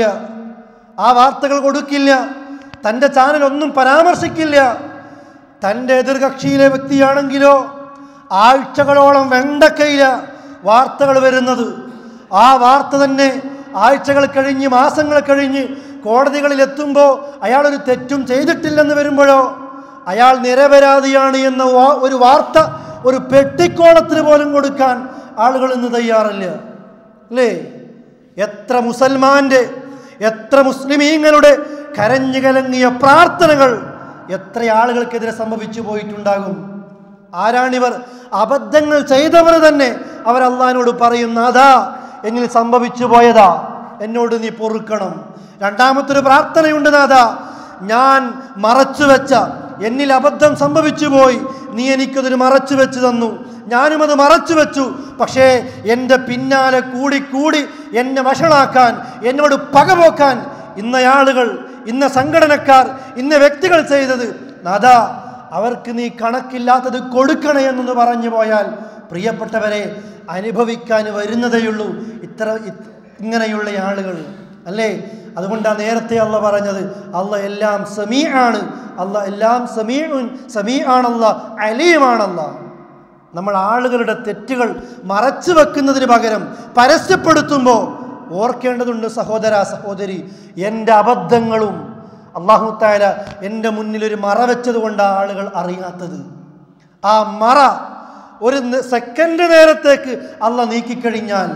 ആ വാർത്തകൾ കൊടുക്കില്ല തൻ്റെ ചാനൽ ഒന്നും പരാമർശിക്കില്ല തൻ്റെ എതിർകക്ഷിയിലെ വ്യക്തിയാണെങ്കിലോ ആഴ്ചകളോളം വെണ്ടക്കയില വാർത്തകൾ വരുന്നത് ആ വാർത്ത തന്നെ ആഴ്ചകൾ കഴിഞ്ഞ് മാസങ്ങൾ കഴിഞ്ഞ് കോടതികളിൽ എത്തുമ്പോൾ അയാളൊരു തെറ്റും ചെയ്തിട്ടില്ലെന്ന് വരുമ്പോഴോ അയാൾ നിരപരാധിയാണ് എന്ന വാ- ഒരു വാർത്ത ഒരു പെട്ടിക്കോളത്തിന് പോലും കൊടുക്കാൻ ആളുകൾ ഇന്ന് തയ്യാറല്ല അല്ലേ എത്ര മുസൽമാന്റെ എത്ര മുസ്ലിമീങ്ങളുടെ കരഞ്ഞു കലങ്ങിയ പ്രാർത്ഥനകൾ എത്ര ആളുകൾക്കെതിരെ സംഭവിച്ചു പോയിട്ടുണ്ടാകും ആരാണിവർ അബദ്ധങ്ങൾ ചെയ്തവർ തന്നെ അവർ അള്ളഹാനോട് പറയുന്ന അതാ എന്നിൽ സംഭവിച്ചു പോയതാ എന്നോട് നീ പൊറുക്കണം രണ്ടാമത്തൊരു പ്രാർത്ഥനയുണ്ട് നാഥാ ഞാൻ മറച്ചു വെച്ച എന്നിൽ അബദ്ധം സംഭവിച്ചു പോയി നീ എനിക്കതൊരു മറച്ചു വെച്ച് തന്നു ഞാനും അത് മറച്ചു വെച്ചു പക്ഷേ എൻ്റെ പിന്നാലെ കൂടി കൂടി എന്നെ വഷളാക്കാൻ എന്നോട് പകപോക്കാൻ ഇന്നയാളുകൾ ഇന്ന സംഘടനക്കാർ ഇന്ന വ്യക്തികൾ ചെയ്തത് നാദാ അവർക്ക് നീ കണക്കില്ലാത്തത് കൊടുക്കണേ എന്നൊന്ന് പറഞ്ഞു പോയാൽ പ്രിയപ്പെട്ടവരെ അനുഭവിക്കാൻ വരുന്നതേയുള്ളൂ ഇത്ര ഇത് ഇങ്ങനെയുള്ള ആളുകൾ അല്ലേ അതുകൊണ്ടാണ് നേരത്തെ അള്ള പറഞ്ഞത് അള്ള എല്ലാം സമീ ആണ് അള്ള എല്ലാം സമീഉൻ സമീ ആണല്ല അലീമാണല്ല നമ്മൾ ആളുകളുടെ തെറ്റുകൾ മറച്ചു വെക്കുന്നതിന് പകരം പരസ്യപ്പെടുത്തുമ്പോൾ ഓർക്കേണ്ടതുണ്ട് സഹോദര സഹോദരി എൻ്റെ അബദ്ധങ്ങളും അള്ളാഹു താല എൻ്റെ മുന്നിൽ ഒരു മറ വെച്ചത് കൊണ്ടാണ് ആളുകൾ അറിയാത്തത് ആ മറ ഒരു ന- സെക്കൻഡ് നേരത്തേക്ക് അള്ള നീക്കിക്കഴിഞ്ഞാൽ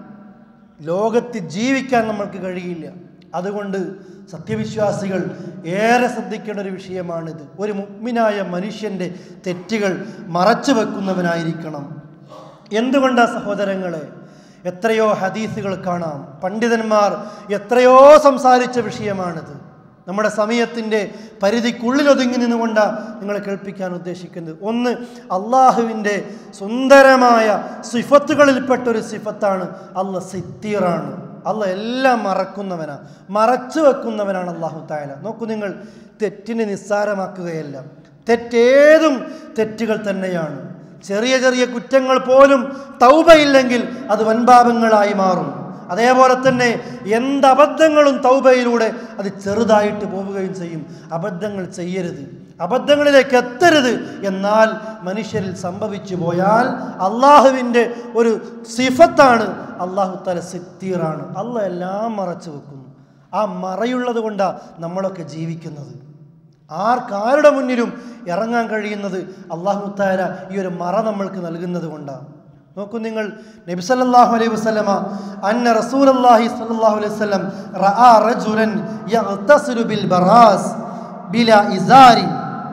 ലോകത്ത് ജീവിക്കാൻ നമ്മൾക്ക് കഴിയില്ല അതുകൊണ്ട് സത്യവിശ്വാസികൾ ഏറെ ശ്രദ്ധിക്കേണ്ട ഒരു വിഷയമാണിത് ഒരു മുഗ്മിനായ മനുഷ്യൻ്റെ തെറ്റുകൾ മറച്ചു വെക്കുന്നവനായിരിക്കണം എന്തുകൊണ്ടാ സഹോദരങ്ങളെ എത്രയോ ഹദീസുകൾ കാണാം പണ്ഡിതന്മാർ എത്രയോ സംസാരിച്ച വിഷയമാണിത് നമ്മുടെ സമയത്തിൻ്റെ പരിധിക്കുള്ളിൽ ഒതുങ്ങി നിന്നുകൊണ്ടാണ് നിങ്ങളെ കേൾപ്പിക്കാൻ ഉദ്ദേശിക്കുന്നത് ഒന്ന് അള്ളാഹുവിൻ്റെ സുന്ദരമായ സിഫത്തുകളിൽപ്പെട്ട ഒരു സിഫത്താണ് അല്ല സിത്തീറാണ് അല്ല എല്ലാം മറക്കുന്നവനാ മറച്ചു വെക്കുന്നവനാണ് അള്ളാഹു തായാല നോക്കൂ നിങ്ങൾ തെറ്റിനെ നിസ്സാരമാക്കുകയല്ല തെറ്റേതും തെറ്റുകൾ തന്നെയാണ് ചെറിയ ചെറിയ കുറ്റങ്ങൾ പോലും തൗബയില്ലെങ്കിൽ അത് വൻപാപങ്ങളായി മാറും അതേപോലെ തന്നെ എന്ത് അബദ്ധങ്ങളും തൗബയിലൂടെ അത് ചെറുതായിട്ട് പോവുകയും ചെയ്യും അബദ്ധങ്ങൾ ചെയ്യരുത് അബദ്ധങ്ങളിലേക്ക് എത്തരുത് എന്നാൽ മനുഷ്യരിൽ സംഭവിച്ചു പോയാൽ അള്ളാഹുവിൻ്റെ ഒരു സിഫത്താണ് അള്ളാഹു തല സിത്തീറാണ് അള്ള എല്ലാം മറച്ചു വെക്കുന്നു ആ മറയുള്ളത് കൊണ്ടാണ് നമ്മളൊക്കെ ജീവിക്കുന്നത് ആർക്കാരുടെ മുന്നിലും ഇറങ്ങാൻ കഴിയുന്നത് അള്ളാഹു താര ഈ ഒരു മറ നമ്മൾക്ക് നൽകുന്നത് കൊണ്ടാണ് നോക്കൂ നിങ്ങൾ നബി സല്ലല്ലാഹു അലൈഹി വസല്ലമ അന്ന റസൂലുള്ളാഹി സ്വല്ലല്ലാഹു അലൈഹി വസല്ലം റആ റജുലൻ യഗ്തസിലു ബിൽ ബറാസ് ബിലാ ഇസാരി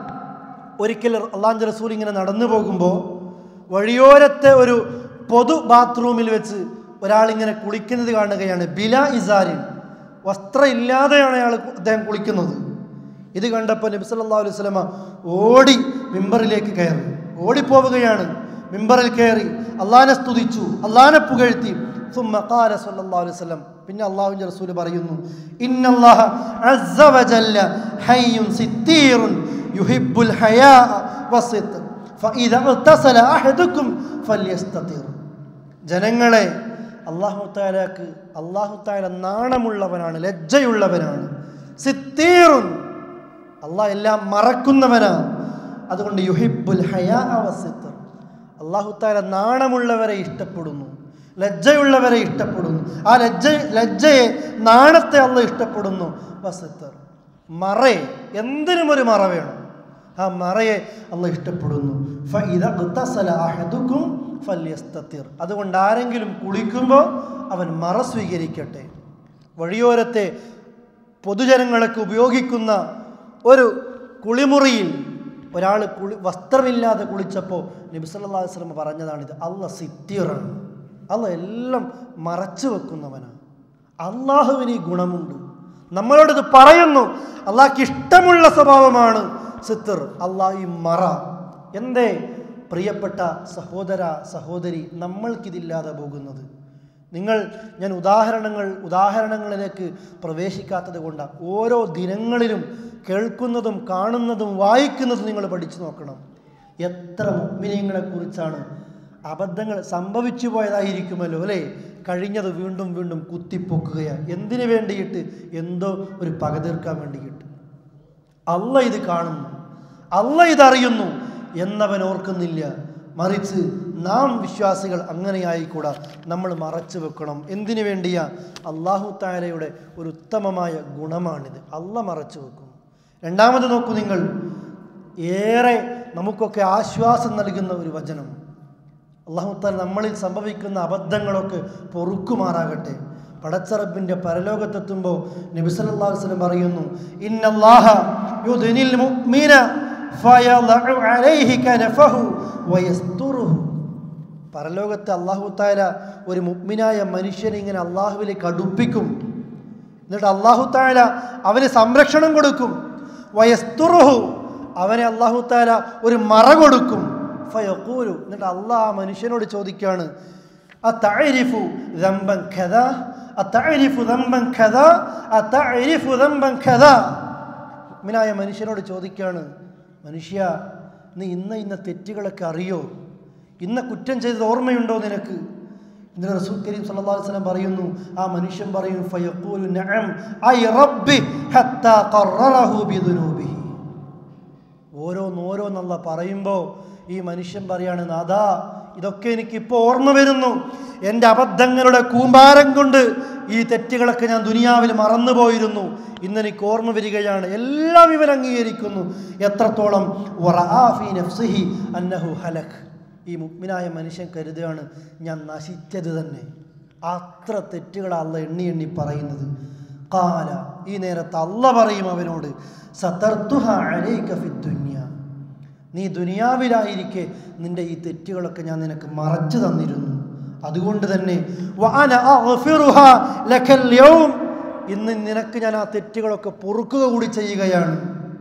ഒരിക്കൽ അള്ളാഹുൻ്റെ റസൂൽ ഇങ്ങനെ നടന്നു പോകുമ്പോൾ വഴിയോരത്തെ ഒരു പൊതു ബാത്റൂമിൽ വെച്ച് ഒരാളിങ്ങനെ കുളിക്കുന്നത് കാണുകയാണ് ബില ഇസാരിൻ വസ്ത്രം ഇല്ലാതെയാണ് അയാൾ അദ്ദേഹം കുളിക്കുന്നത് ഇത് കണ്ടപ്പോൾ നബി സല്ലല്ലാഹു അലൈഹി വസല്ലമ ഓടി മിമ്പറിലേക്ക് കയറി ഓടിപ്പോവുകയാണ് മിമ്പറിൽ കയറി അള്ളാഹിനെ സ്തുതിച്ചു അള്ളാഹിനെ പുകഴ്ത്തി ثم قال صلى الله عليه وسلم പിന്നെ അള്ളാഹുവിൻ്റെ റസൂൽ പറയുന്നു ഇന്നല്ലാഹ അസ്സ വജല്ല ഹയ്യുൻ സിത്തീറുൻ യുഹിബ്ബുൽ ഹയാ വസിത്ത് ഫഇദ ഇഗ്തസല അഹദുക്കും ഫല്യസ്തതിർ ജനങ്ങളെ അള്ളാഹു താലാക്ക് അള്ളാഹു താല നാണമുള്ളവനാണ് ലജ്ജയുള്ളവനാണ് സിത്തീറുൻ അള്ളാഹ് എല്ലാം മറക്കുന്നവനാണ് അതുകൊണ്ട് യുഹിബുൽ ഹയാ വസിത്തർ അള്ളാഹു താല നാണമുള്ളവരെ ഇഷ്ടപ്പെടുന്നു ലജ്ജയുള്ളവരെ ഇഷ്ടപ്പെടുന്നു ആ ലജ്ജ ലജ്ജയെ നാണത്തെ അള്ള ഇഷ്ടപ്പെടുന്നു വസിത്തർ മറയെ എന്തിനും ഒരു മറ വേണം ആ മറയെ അള്ള ഇഷ്ടപ്പെടുന്നു ഫഇദ ഇഗ്തസല അഹദുക്കും ഫല്യസ്തതിർ അതുകൊണ്ട് ആരെങ്കിലും കുളിക്കുമ്പോൾ അവൻ മറ സ്വീകരിക്കട്ടെ വഴിയോരത്തെ പൊതുജനങ്ങളൊക്കെ ഉപയോഗിക്കുന്ന ഒരു കുളിമുറിയിൽ ഒരാൾ കുളി വസ്ത്രമില്ലാതെ കുളിച്ചപ്പോൾ നബി സല്ലല്ലാഹു അലൈഹി വസല്ലം പറഞ്ഞതാണിത് അല്ല സിത്തിറാണ് അല്ല എല്ലാം മറച്ചു വെക്കുന്നവനാണ് അള്ളാഹുവിന് ഈ ഗുണമുണ്ട് നമ്മളോടിത് പറയുന്നു അള്ളാഹ്ക്ക് ഇഷ്ടമുള്ള സ്വഭാവമാണ് സിത്തർ അള്ളാഹ് ഈ മറ എന്തേ പ്രിയപ്പെട്ട സഹോദര സഹോദരി നമ്മൾക്കിതില്ലാതെ പോകുന്നത് നിങ്ങൾ ഞാൻ ഉദാഹരണങ്ങൾ ഉദാഹരണങ്ങളിലേക്ക് പ്രവേശിക്കാത്തത് കൊണ്ടാണ് ഓരോ ദിനങ്ങളിലും കേൾക്കുന്നതും കാണുന്നതും വായിക്കുന്നതും നിങ്ങൾ പഠിച്ചു നോക്കണം എത്ര മുഗ്മിനീങ്ങളെക്കുറിച്ചാണ് അബദ്ധങ്ങൾ സംഭവിച്ചു പോയതായിരിക്കുമല്ലോ അല്ലേ കഴിഞ്ഞത് വീണ്ടും വീണ്ടും കുത്തിപ്പൊക്കുകയാണ് എന്തിനു വേണ്ടിയിട്ട് എന്തോ ഒരു പക തീർക്കാൻ വേണ്ടിയിട്ട് അല്ല ഇത് കാണുന്നു അല്ല ഇതറിയുന്നു എന്നവൻ ഓർക്കുന്നില്ല മറിച്ച് നാം വിശ്വാസികൾ അങ്ങനെയായിക്കൂടാ നമ്മൾ മറച്ചു വെക്കണം എന്തിനു വേണ്ടിയാ അള്ളാഹു താരയുടെ ഒരു ഉത്തമമായ ഗുണമാണിത് അല്ല മറച്ചു വെക്കുന്നു രണ്ടാമത് നോക്കൂ നിങ്ങൾ ഏറെ നമുക്കൊക്കെ ആശ്വാസം നൽകുന്ന ഒരു വചനം അള്ളാഹുത്താൽ നമ്മളിൽ സംഭവിക്കുന്ന അബദ്ധങ്ങളൊക്കെ പൊറുക്കുമാറാകട്ടെ പടച്ചറബിൻ്റെ പരലോകത്തെത്തുമ്പോൾ നബി സല്ലല്ലാഹു അലൈഹി വസല്ലം പറയുന്നു ഇന്നല്ലാഹ യുദ്നിൽ മുഅ്മിന ഫയളഉ അലൈഹി കനഫഹു വയസ്തുറുഹു പരലോകത്തെ അള്ളാഹു താല ഒരു മുഗ്മിനായ മനുഷ്യനെ ഇങ്ങനെ അള്ളാഹുവിലേക്ക് അടുപ്പിക്കും എന്നിട്ട് അള്ളാഹു താല അവന് സംരക്ഷണം കൊടുക്കും വയസ്തുറുഹു അവനെ അള്ളാഹു താല ഒരു മറ കൊടുക്കും ഫയക്കൂലു എന്നിട്ട് അള്ളാഹ് ആ മനുഷ്യനോട് ചോദിക്കുകയാണ് ആ താരിഫു ദമ്പൻ ഖദ അത്തഅരിഫു ദംബൻ ഖദാ അത്തഅരിഫു ദംബൻ ഖദാ മുഅ്മിനായ മനുഷ്യനോട് ചോദിക്കുകയാണ് മനുഷ്യ നീ ഇന്ന ഇന്ന തെറ്റുകളൊക്കെ അറിയോ ഇന്ന കുറ്റം ചെയ്തത് ഓർമ്മയുണ്ടോ നിനക്ക് ഇന്നലെ റസൂൽ കരീം സല്ലല്ലാഹു അലൈഹി വസല്ലം പറയുന്നു ആ മനുഷ്യൻ പറയും ഫയഖൂലു നഅം ഐ റബ്ബി ഹത്താ ഖററഹു ബിദുനൂബിഹി ഓരോന്നോരോന്നുള്ള പറയുമ്പോൾ ഈ മനുഷ്യൻ പറയാണ് നാദാ ഇതൊക്കെ എനിക്കിപ്പോൾ ഓർമ്മ വരുന്നു എൻ്റെ അബദ്ധങ്ങളുടെ കൂമ്പാരം കൊണ്ട് ഈ തെറ്റുകളൊക്കെ ഞാൻ ദുനിയാവിൽ മറന്നുപോയിരുന്നു ഇന്ന് എനിക്ക് ഓർമ്മ വരികയാണ് എല്ലാം ഇവൻ അംഗീകരിക്കുന്നു എത്രത്തോളം വറആ ഫീ നഫ്സിഹി അന്നഹു ഹലക് ഈ മുഗ്മിനായ മനുഷ്യൻ കരുതുകയാണ് ഞാൻ നശിച്ചത് തന്നെ അത്ര തെറ്റുകൾ അല്ല എണ്ണി എണ്ണി പറയുന്നത് കാല ഈ നേരത്ത് അല്ല പറയും അവനോട് സതർത്തുഹ അലൈക ഫിദ്ദുന്യ നീ ദുനിയാവിലായിരിക്കെ നിന്റെ ഈ തെറ്റുകളൊക്കെ ഞാൻ നിനക്ക് മറച്ചു തന്നിരുന്നു അതുകൊണ്ട് തന്നെ വഅന അഗ്ഫിറുഹ ലക്കൽ യൗം ഇന്ന് നിനക്ക് ഞാൻ ആ തെറ്റുകളൊക്കെ പൊറുക്കുക കൂടി ചെയ്യുകയാണ്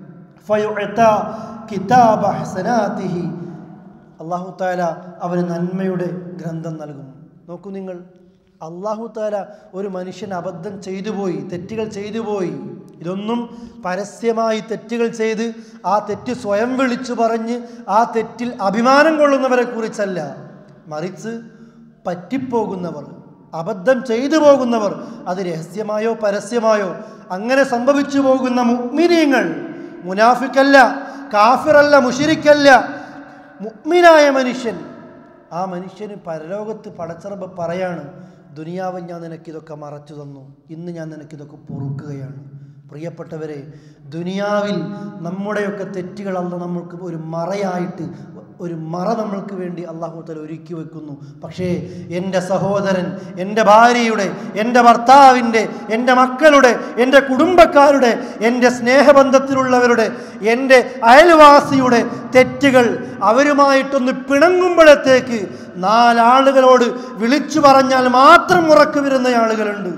ഫയുഅത കിതാബ ഹസനാതിഹി അള്ളാഹു താല അവന് നന്മയുടെ ഗ്രന്ഥം നൽകും നോക്കൂ നിങ്ങൾ അള്ളാഹു താല ഒരു മനുഷ്യൻ അബദ്ധം ചെയ്തു പോയി തെറ്റുകൾ ചെയ്തു പോയി ഇതൊന്നും പരസ്യമായി തെറ്റുകൾ ചെയ്ത് ആ തെറ്റ് സ്വയം വിളിച്ചു പറഞ്ഞ് ആ തെറ്റിൽ അഭിമാനം കൊള്ളുന്നവരെ കുറിച്ചല്ല മറിച്ച് പറ്റിപ്പോകുന്നവർ അബദ്ധം ചെയ്തു പോകുന്നവർ അത് രഹസ്യമായോ പരസ്യമായോ അങ്ങനെ സംഭവിച്ചു പോകുന്ന മുഗ്മിനീങ്ങൾ മുനാഫിക്കല്ല കാഫിറല്ല മുഷിരിക്കല്ല മുഗ്മിനായ മനുഷ്യൻ ആ മനുഷ്യന് പരലോകത്ത് പടച്ചറബ് പറയാണ് ദുനിയാവിൽ ഞാൻ നിനക്കിതൊക്കെ മറച്ചു തന്നു ഇന്ന് ഞാൻ നിനക്കിതൊക്കെ പൊറുക്കുകയാണ് പ്രിയപ്പെട്ടവരെ ദുനിയാവിൽ നമ്മുടെയൊക്കെ തെറ്റുകൾ അല്ല നമ്മൾക്ക് ഒരു മറയായിട്ട് ഒരു മറ നമ്മൾക്ക് വേണ്ടി അള്ളാഹു തല ഒരുക്കി വെക്കുന്നു പക്ഷേ എൻ്റെ സഹോദരൻ എൻ്റെ ഭാര്യയുടെ എൻ്റെ ഭർത്താവിൻ്റെ എൻ്റെ മക്കളുടെ എൻ്റെ കുടുംബക്കാരുടെ എൻ്റെ സ്നേഹബന്ധത്തിലുള്ളവരുടെ എൻ്റെ അയൽവാസിയുടെ തെറ്റുകൾ അവരുമായിട്ടൊന്ന് പിണങ്ങുമ്പോഴത്തേക്ക് നാലാളുകളോട് വിളിച്ചു പറഞ്ഞാൽ മാത്രം ഉറക്കു വരുന്ന ആളുകളുണ്ട്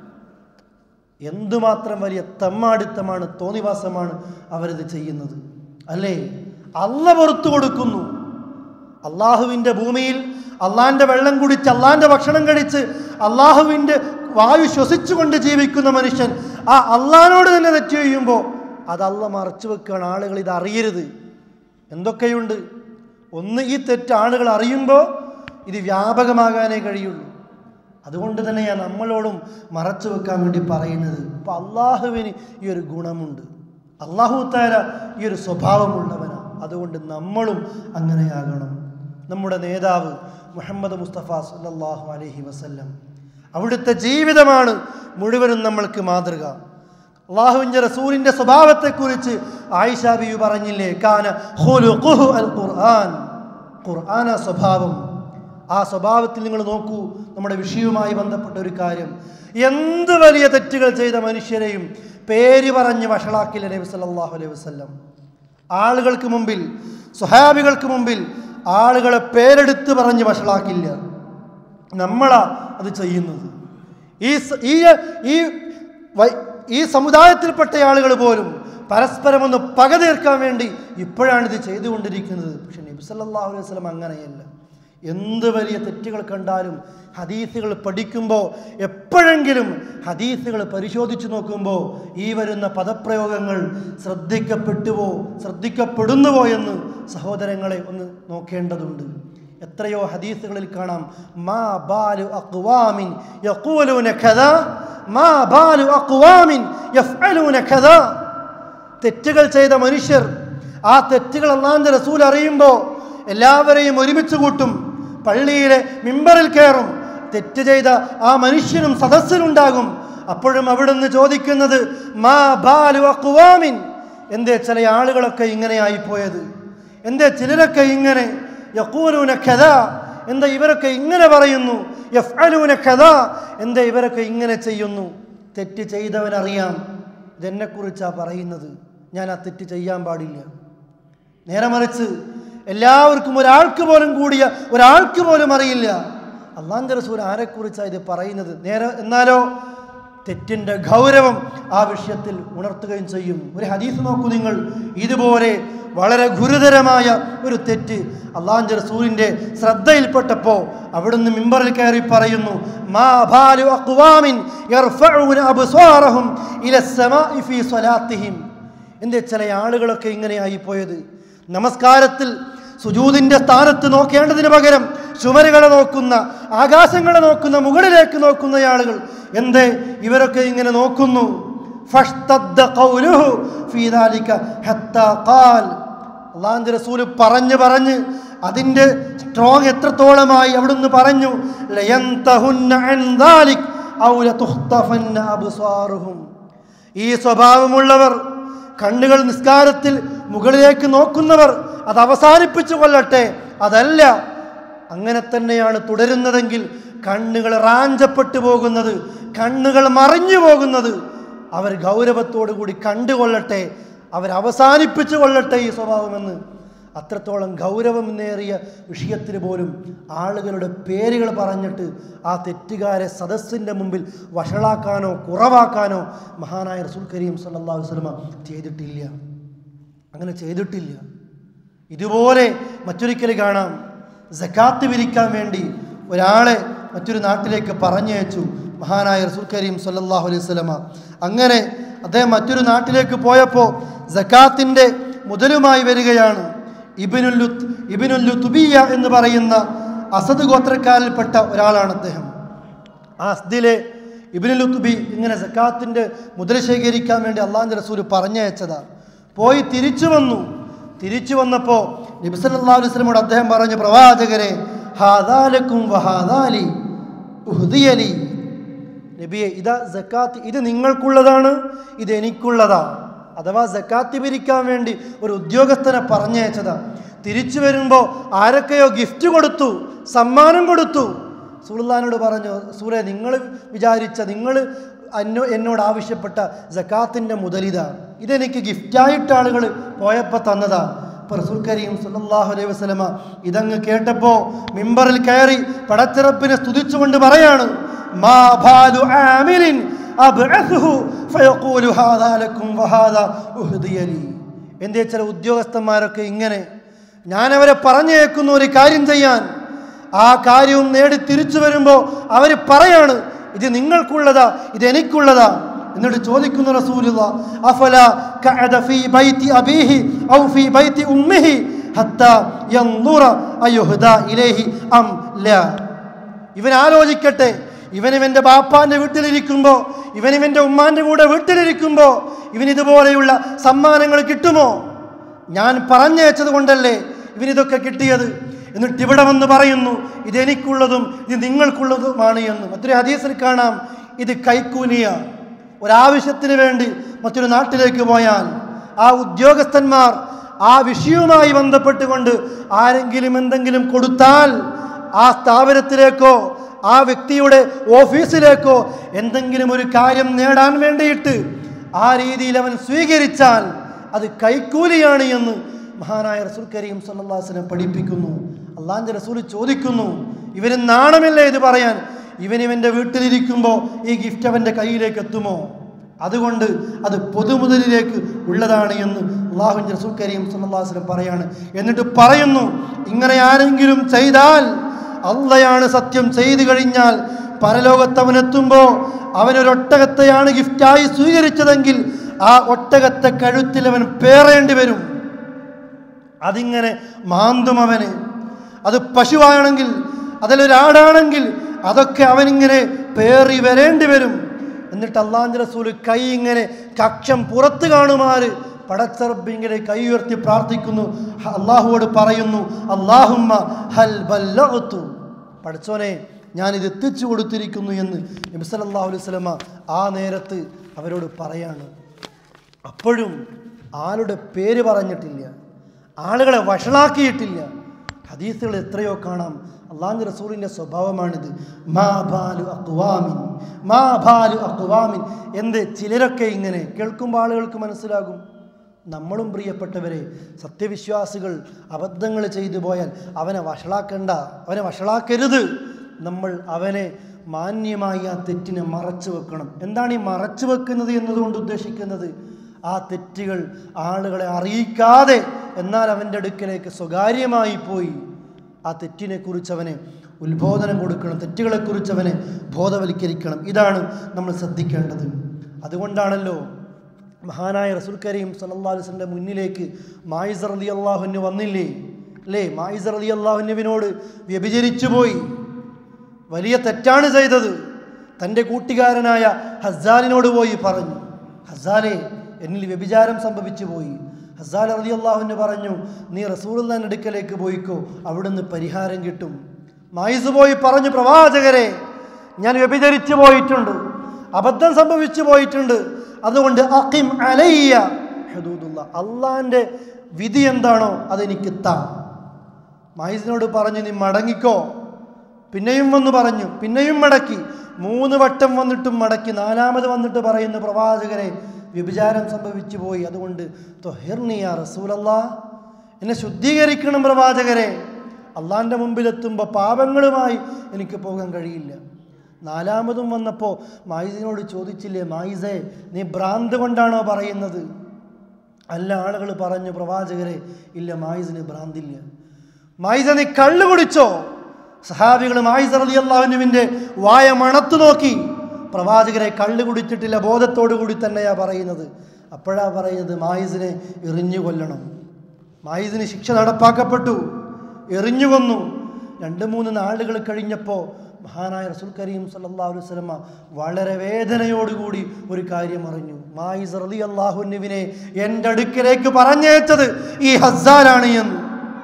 എന്തുമാത്രം വലിയ തെമ്മാടിത്തമാണ് തോന്നിവാസമാണ് അവരിത് ചെയ്യുന്നത് അല്ലേ അല്ല പുറത്തു കൊടുക്കുന്നു അള്ളാഹുവിൻ്റെ ഭൂമിയിൽ അള്ളാഹിൻ്റെ വെള്ളം കുടിച്ച് അള്ളാഹിൻ്റെ ഭക്ഷണം കഴിച്ച് അള്ളാഹുവിൻ്റെ വായു ശ്വസിച്ചുകൊണ്ട് ജീവിക്കുന്ന മനുഷ്യൻ ആ അള്ളാഹിനോട് തന്നെ തെറ്റ് ചെയ്യുമ്പോൾ അത് അല്ല മറച്ചു വെക്കുകയാണ് ആളുകൾ ഇത് അറിയരുത് എന്തൊക്കെയുണ്ട് ഒന്ന് ഈ തെറ്റ് ആളുകൾ അറിയുമ്പോൾ ഇത് വ്യാപകമാകാനേ കഴിയുള്ളൂ അതുകൊണ്ട് തന്നെ ഞാൻ നമ്മളോടും മറച്ചു വെക്കാൻ വേണ്ടി പറയുന്നത് ഇപ്പം അള്ളാഹുവിന് ഈ ഒരു ഗുണമുണ്ട് അള്ളാഹു താര ഈ ഒരു സ്വഭാവമുള്ളവനാണ് അതുകൊണ്ട് നമ്മളും അങ്ങനെയാകണം നമ്മുടെ നേതാവ് മുഹമ്മദ് മുസ്തഫ സല്ലല്ലാഹു അലൈഹി വസല്ലം അവിടുത്തെ ജീവിതമാണ് മുഴുവനും നമ്മൾക്ക് മാതൃക അള്ളാഹുവിൻ്റെ റസൂലിൻ്റെ സ്വഭാവത്തെക്കുറിച്ച് ആയിഷ ബിയു പറഞ്ഞില്ലേ കാന ഖുലുഖുഹു അൽ ഖുർആൻ ഖുർആന സ്വഭാവം ആ സ്വഭാവത്തിൽ നിങ്ങൾ നോക്കൂ നമ്മുടെ വിഷയവുമായി ബന്ധപ്പെട്ട ഒരു കാര്യം എന്ത് വലിയ തെറ്റുകൾ ചെയ്ത മനുഷ്യരെയും പേര് പറഞ്ഞ് വഷളാക്കില്ല നബി സല്ലല്ലാഹു അലൈഹി വസല്ലം ആളുകൾക്ക് മുമ്പിൽ സ്വഹാബികൾക്ക് മുമ്പിൽ ആളുകളെ പേരെടുത്ത് പറഞ്ഞ് വഷളാക്കില്ല നമ്മളാ അത് ചെയ്യുന്നത് ഈ സ- ഈ ഈ വൈ- ഈ സമുദായത്തിൽപ്പെട്ട ആളുകൾ പോലും പരസ്പരം ഒന്ന് പക തീർക്കാൻ വേണ്ടി ഇപ്പോഴാണ് ഇത് ചെയ്തുകൊണ്ടിരിക്കുന്നത് പക്ഷെ നബി സല്ലല്ലാഹു അലൈഹി വസല്ലം അങ്ങനെയല്ല എന്ത് വലിയ തെറ്റുകൾ കണ്ടാലും ഹദീസുകൾ പഠിക്കുമ്പോൾ എപ്പോഴെങ്കിലും ഹദീസുകൾ പരിശോധിച്ച് നോക്കുമ്പോൾ ഈ വരുന്ന പദപ്രയോഗങ്ങൾ ശ്രദ്ധിക്കപ്പെട്ടുവോ ശ്രദ്ധിക്കപ്പെടുന്നുവോ എന്ന് സഹോദരങ്ങളെ ഒന്ന് നോക്കേണ്ടതുണ്ട് എത്രയോ ഹദീസുകളിൽ കാണാം മാ ബാലു അഖ്വാമിൻ യഖൂലൂന കദാ മാ ബാലു അഖ്വാമിൻ യഫ്അലൂന കദാ തെറ്റുകൾ ചെയ്ത മനുഷ്യർ ആ തെറ്റുകൾ അള്ളാന്റെ റസൂൽ അറിയുമ്പോൾ എല്ലാവരെയും ഒരുമിച്ച് കൂട്ടും പള്ളിയിലെ മിമ്പറിൽ കയറും തെറ്റ് ചെയ്ത ആ മനുഷ്യനും സദസ്സിലുണ്ടാകും അപ്പോഴും അവിടുന്ന് ചോദിക്കുന്നത് മാ ബാലു അഖ്വാമിൻ എന്തേ ചില ആളുകളൊക്കെ ഇങ്ങനെയായി പോയത് എന്തേ ചിലരൊക്കെ ഇങ്ങനെ യക്കൂലൂന കഥ എന്താ ഇവരൊക്കെ ഇങ്ങനെ പറയുന്നു യഫ്അലൂന കഥ എന്താ ഇവരൊക്കെ ഇങ്ങനെ ചെയ്യുന്നു തെറ്റ് ചെയ്തവനറിയാം ഇതെന്നെക്കുറിച്ചാണ് പറയുന്നത് ഞാൻ ആ തെറ്റ് ചെയ്യാൻ പാടില്ല നേരെ മറിച്ച് എല്ലാവർക്കും ഒരാൾക്ക് പോലും കൂടിയ ഒരാൾക്ക് പോലും അറിയില്ല അള്ളാന്റെ റസൂൽ ആരെക്കുറിച്ചാണ് ഇത് പറയുന്നത് നേരെ എന്നാലോ തെറ്റിൻ്റെ ഗൗരവം ആ വിഷയത്തിൽ ഉണർത്തുകയും ചെയ്യും ഒരു ഹദീസ് നോക്കൂ നിങ്ങൾ ഇതുപോലെ വളരെ ഗുരുതരമായ ഒരു തെറ്റ് അള്ളാഹുന്റെ റസൂലിന്റെ ശ്രദ്ധയിൽപ്പെട്ടപ്പോൾ അവിടുന്ന് മിമ്പറിൽ കയറി പറയുന്നു മാ ബാലു അഖ്വാമിൻ യർഫഉന അബ്സാറഹും ഇല സമാഇ ഫീ സ്വലാത്തിഹിം എന്തേ ചില ആളുകളൊക്കെ ഇങ്ങനെയായി പോയത് നമസ്കാരത്തിൽ സുജൂദിന്റെ സ്ഥാനത്ത് നോക്കേണ്ടതിന് പകരം ചുമരുകളെ നോക്കുന്ന ആകാശങ്ങളെ നോക്കുന്ന മുകളിലേക്ക് നോക്കുന്ന ആളുകൾ എന്തേ ഇവരൊക്കെ ഇങ്ങനെ നോക്കുന്നു ഫഷ്തദ്ദ ഖൗലുഹു ഫീ ദാലിക ഹത്താ ഖാൽ അള്ളാഹിന്റെ റസൂല് പറഞ്ഞ് പറഞ്ഞ് അതിൻ്റെ സ്ട്രോങ് എത്രത്തോളമായി അവിടുന്ന് പറഞ്ഞു ലയന്തഹുന്ന അൻ ദാലിക് ഔ ലതുഖ്തഫന്ന അബ്സാറുഹും ഈ സ്വഭാവമുള്ളവർ കണ്ണുകൾ നിസ്കാരത്തിൽ മുകളിലേക്ക് നോക്കുന്നവർ അത് അവസാനിപ്പിച്ചു കൊള്ളട്ടെ അതല്ല അങ്ങനെ തന്നെയാണ് തുടരുന്നതെങ്കിൽ കണ്ണുകൾ റാഞ്ചപ്പെട്ടു പോകുന്നത് കണ്ണുകൾ മറിഞ്ഞു പോകുന്നത് അവർ ഗൗരവത്തോടു കൂടി കണ്ടുകൊള്ളട്ടെ അവർ അവസാനിപ്പിച്ചു കൊള്ളട്ടെ ഈ സ്വഭാവമെന്ന് അത്രത്തോളം ഗൗരവമേറിയ വിഷയത്തിന് പോലും ആളുകളുടെ പേരുകൾ പറഞ്ഞിട്ട് ആ തെറ്റുകാരെ സദസ്സിൻ്റെ മുമ്പിൽ വഷളാക്കാനോ കുറവാക്കാനോ മഹാനായ റസൂൽ കരീം സല്ലല്ലാഹു അലൈഹി വസല്ലമ ചെയ്തിട്ടില്ല അങ്ങനെ ചെയ്തിട്ടില്ല ഇതുപോലെ മറ്റൊരിക്കൽ കാണാം സക്കാത്ത് വിരിക്കാൻ വേണ്ടി ഒരാളെ മറ്റൊരു നാട്ടിലേക്ക് പറഞ്ഞയച്ചു മഹാനായ റസൂൽ കരീം സല്ലല്ലാഹു അലൈഹി വസല്ലമ അങ്ങനെ അദ്ദേഹം മറ്റൊരു നാട്ടിലേക്ക് പോയപ്പോൾ സക്കാത്തിൻ്റെ മുതലുമായി വരികയാണ് ഇബിനുല്ലു ഇബിനുല്ലുത്തുബിയ എന്ന് പറയുന്ന അസദ് ഗോത്രക്കാരിൽപ്പെട്ട ഒരാളാണ് അദ്ദേഹം ആ അസ്ദിലെ ഇബിനുലുത്തുബി ഇങ്ങനെ സക്കാത്തിൻ്റെ മുതൽ ശേഖരിക്കാൻ വേണ്ടി അള്ളാഹിൻ്റെ റസൂൽ പറഞ്ഞയച്ചതാ പോയി തിരിച്ചു വന്നു തിരിച്ചു വന്നപ്പോൾ നബിസല്ലാ വസ്ലമോട് അദ്ദേഹം പറഞ്ഞു പ്രവാചകരെ ഹാദാലക്കും വഹാദാലി ഉഹ്ദിയലി നബിയെ ഇതാ സക്കാത്ത് ഇത് നിങ്ങൾക്കുള്ളതാണ് ഇത് എനിക്കുള്ളതാ അഥവാ സക്കാത്ത് പിരിക്കാൻ വേണ്ടി ഒരു ഉദ്യോഗസ്ഥനെ പറഞ്ഞയച്ചതാ തിരിച്ചു വരുമ്പോൾ ആരൊക്കെയോ ഗിഫ്റ്റ് കൊടുത്തു സമ്മാനം കൊടുത്തു സുൽത്താനോട് പറഞ്ഞു സൂര്യ നിങ്ങൾ വിചാരിച്ച നിങ്ങൾ അന്നോ എന്നോട് ആവശ്യപ്പെട്ട ജക്കാത്തിൻ്റെ മുതലിത ഇതെനിക്ക് ഗിഫ്റ്റായിട്ട് ആളുകൾ പോയപ്പോൾ തന്നതാ അപ്പോൾ റസൂൽ കരീം സല്ലല്ലാഹു അലൈഹി വസല്ലമ ഇതങ്ങ് കേട്ടപ്പോൾ മിമ്പറിൽ കയറി പടച്ചിറപ്പിനെ സ്തുതിച്ചുകൊണ്ട് പറയാണ് മാ ബാലു ആമിലിൻ അബ്അസുഹു ഫയഖൂലു ഹാദാ ലക്കും വഹാദാ ഉഹ്ദിയ ലി എന്തേ ചില ഉദ്യോഗസ്ഥന്മാരൊക്കെ ഇങ്ങനെ ഞാനവരെ പറഞ്ഞേക്കുന്ന ഒരു കാര്യം ചെയ്യാൻ ആ കാര്യവും നേടി തിരിച്ചു വരുമ്പോൾ അവർ പറയാണ് ഇത് നിങ്ങൾക്കുള്ളതാ ഇത് എനിക്കുള്ളതാ എന്നിട്ട് ചോദിക്കുന്നു റസൂലുള്ള അഫല കഅദ ഫീ ബൈതി അബീഹി ഔ ഫീ ബൈതി ഉമ്മിഹി ഹത്താ യൻദുറ അയുഹദാ ഇലൈഹി അം ലാ ഇവൻ ആലോചിക്കട്ടെ ഇവൻ ഇവൻ്റെ ബാപ്പാൻ്റെ വീട്ടിലിരിക്കുമ്പോൾ ഇവൻ ഇവൻ്റെ ഉമ്മാൻ്റെ കൂടെ വീട്ടിലിരിക്കുമ്പോൾ ഇവൻ ഇതുപോലെയുള്ള സമ്മാനങ്ങൾ കിട്ടുമോ ഞാൻ പറഞ്ഞയച്ചത് കൊണ്ടല്ലേ ഇവനിതൊക്കെ കിട്ടിയത് എന്നിട്ട് ഇവിടെ വന്ന് പറയുന്നു ഇത് എനിക്കുള്ളതും ഇത് നിങ്ങൾക്കുള്ളതുമാണ് എന്ന് മറ്റൊരു ഹദീസിൽ കാണാം ഇത് കൈക്കൂലിയ ഒരാവശ്യത്തിന് വേണ്ടി മറ്റൊരു നാട്ടിലേക്ക് പോയാൽ ആ ഉദ്യോഗസ്ഥന്മാർ ആ വിഷയവുമായി ബന്ധപ്പെട്ടുകൊണ്ട് ആരെങ്കിലും എന്തെങ്കിലും കൊടുത്താൽ ആ സ്ഥാപനത്തിലേക്കോ ആ വ്യക്തിയുടെ ഓഫീസിലേക്കോ എന്തെങ്കിലും ഒരു കാര്യം നേടാൻ വേണ്ടിയിട്ട് ആ രീതിയിൽ അവൻ സ്വീകരിച്ചാൽ അത് കൈക്കൂലിയാണ് എന്ന് മഹാനായ റസൂൽ കരീം സല്ലാസിനെ പഠിപ്പിക്കുന്നു അള്ളാന്റെ റസൂൽ ചോദിക്കുന്നു ഇവന് നാണമില്ല ഇത് പറയാൻ ഇവൻ ഇവൻ്റെ വീട്ടിലിരിക്കുമ്പോൾ ഈ ഗിഫ്റ്റ് അവൻ്റെ കയ്യിലേക്ക് എത്തുമോ അതുകൊണ്ട് അത് പൊതുമുതലിലേക്ക് ഉള്ളതാണ് എന്ന് അള്ളാഹുവിൻ്റെ റസൂൽ കരീം സല്ലാസ്ലം പറയാണ് എന്നിട്ട് പറയുന്നു ഇങ്ങനെ ആരെങ്കിലും ചെയ്താൽ അള്ളയാണ് സത്യം ചെയ്തു കഴിഞ്ഞാൽ പരലോകത്ത് അവനെത്തുമ്പോൾ അവനൊരൊട്ടകത്തെയാണ് ഗിഫ്റ്റായി സ്വീകരിച്ചതെങ്കിൽ ആ ഒട്ടകത്തെ കഴുത്തിൽ അവൻ പേറേണ്ടി വരും അതിങ്ങനെ മാന്തും അവന് അത് പശുവാണെങ്കിൽ അതിലൊരാടാണെങ്കിൽ അതൊക്കെ അവനിങ്ങനെ പേറി വരേണ്ടി വരും എന്നിട്ട് അള്ളാഹ് റസൂൽ കൈ ഇങ്ങനെ കക്ഷം പുറത്ത് കാണുമാറ് പടച്ചറബിങ്ങനെ കൈ ഉയർത്തി പ്രാർത്ഥിക്കുന്നു ഹ- അള്ളാഹുവോട് പറയുന്നു അള്ളാഹുമ്മ ഹൽ ബല്ലഅ്തു പഠിച്ചോനെ ഞാനിത് എത്തിച്ചു കൊടുത്തിരിക്കുന്നു എന്ന് നബി സല്ലല്ലാഹു അലൈഹി വസല്ലമ ആ നേരത്ത് അവരോട് പറയാണ് അപ്പോഴും ആളുടെ പേര് പറഞ്ഞിട്ടില്ല ആളുകളെ വഷളാക്കിയിട്ടില്ല ഹദീസുകൾ എത്രയോ കാണാം അള്ളാഹു റസൂലിൻ്റെ സ്വഭാവമാണിത് മാ ബാലു അക്വാമിൻ മാ ബാലു അക്വാമിൻ എന്ത് ചിലരൊക്കെ ഇങ്ങനെ കേൾക്കുമ്പോൾ ആളുകൾക്ക് മനസ്സിലാകും നമ്മളും പ്രിയപ്പെട്ടവരെ സത്യവിശ്വാസികൾ അബദ്ധങ്ങൾ ചെയ്തു പോയാൽ അവനെ വഷളാക്കണ്ട അവനെ വഷളാക്കരുത് നമ്മൾ അവനെ മാന്യമായി ആ തെറ്റിനെ മറച്ചു വെക്കണം എന്താണ് ഈ മറച്ചു വെക്കുന്നത് എന്നതുകൊണ്ട് ഉദ്ദേശിക്കുന്നത് ആ തെറ്റുകൾ ആളുകളെ അറിയിക്കാതെ എന്നാൽ അവൻ്റെ അടുക്കലേക്ക് സ്വകാര്യമായി പോയി ആ തെറ്റിനെക്കുറിച്ച് അവനെ ഉത്ബോധനം കൊടുക്കണം തെറ്റുകളെക്കുറിച്ച് അവനെ ബോധവൽക്കരിക്കണം ഇതാണ് നമ്മൾ ശ്രദ്ധിക്കേണ്ടത് അതുകൊണ്ടാണല്ലോ മഹാനായ റസൂൽ കരീം സല്ലല്ലാഹു അലൈഹി വസല്ലമയുടെ മുന്നിലേക്ക് മായിസർ അലി അള്ളാഹുവിന് വന്നില്ലേ അല്ലേ മായിസർ അലി അള്ളാഹുവിനോട് വ്യഭിചരിച്ചു പോയി വലിയ തെറ്റാണ് ചെയ്തത് തൻ്റെ കൂട്ടുകാരനായ ഹസാലിനോട് പോയി പറഞ്ഞു ഹസാലെ എന്നിൽ വ്യഭിചാരം സംഭവിച്ചു പോയി ഹസാൽ അലി അള്ളാഹുവിന് പറഞ്ഞു നീ റസൂലുള്ളാൻ അടുക്കലേക്ക് പോയിക്കോ അവിടുന്ന് പരിഹാരം കിട്ടും മായിസ് പോയി പറഞ്ഞു പ്രവാചകരെ ഞാൻ വ്യഭിചരിച്ചു പോയിട്ടുണ്ട് അബദ്ധം സംഭവിച്ചു പോയിട്ടുണ്ട് അതുകൊണ്ട് അഖിം അലയ്യ ഹദൂദുള്ള അള്ളാൻ്റെ വിധി എന്താണോ അതെനിക്ക് താ മായിസിനോട് പറഞ്ഞു നീ മടങ്ങിക്കോ പിന്നെയും വന്ന് പറഞ്ഞു പിന്നെയും മടക്കി മൂന്ന് വട്ടം വന്നിട്ടും മടക്കി നാലാമത് വന്നിട്ട് പറയുന്നു പ്രവാചകരെ വ്യഭിചാരം സംഭവിച്ചു പോയി അതുകൊണ്ട് തൊഹിർണിയ റസൂലല്ലാ എന്നെ ശുദ്ധീകരിക്കണം പ്രവാചകരെ അള്ളാൻ്റെ മുമ്പിലെത്തുമ്പോൾ പാപങ്ങളുമായി എനിക്ക് പോകാൻ കഴിയില്ല നാലാമതും വന്നപ്പോൾ മായിസിനോട് ചോദിച്ചില്ലേ മായിസേ നീ ഭ്രാന്ത് കൊണ്ടാണോ പറയുന്നത് അല്ല ആളുകൾ പറഞ്ഞു പ്രവാചകരെ ഇല്ല മായിസിന് ഭ്രാന്തില്ല മായിസ നീ കള്ളു കുടിച്ചോ സഹാബികൾ മായിസ് റലി അള്ളാഹുനുവിൻ്റെ വായ മണത്തു നോക്കി പ്രവാചകരെ കള്ളു കുടിച്ചിട്ടില്ല ബോധത്തോടു കൂടി തന്നെയാ പറയുന്നത് അപ്പോഴാ പറയുന്നത് മായിസിനെ എറിഞ്ഞു കൊല്ലണം മായിസിന് ശിക്ഷ നടപ്പാക്കപ്പെട്ടു എറിഞ്ഞു കൊന്നു രണ്ട് മൂന്ന് നാളുകൾ കഴിഞ്ഞപ്പോൾ മഹാനായ റസൂൽ കരീം സല്ലല്ലാഹു അലൈഹി വസല്ലമ വളരെ വേദനയോടുകൂടി ഒരു കാര്യം അറിഞ്ഞു മായിസ് റളി അള്ളാഹുനുവിനെ എൻ്റെ അടുക്കലേക്ക് പറഞ്ഞയച്ചത് ഈ ഹസ്സാനാണ് എന്ന്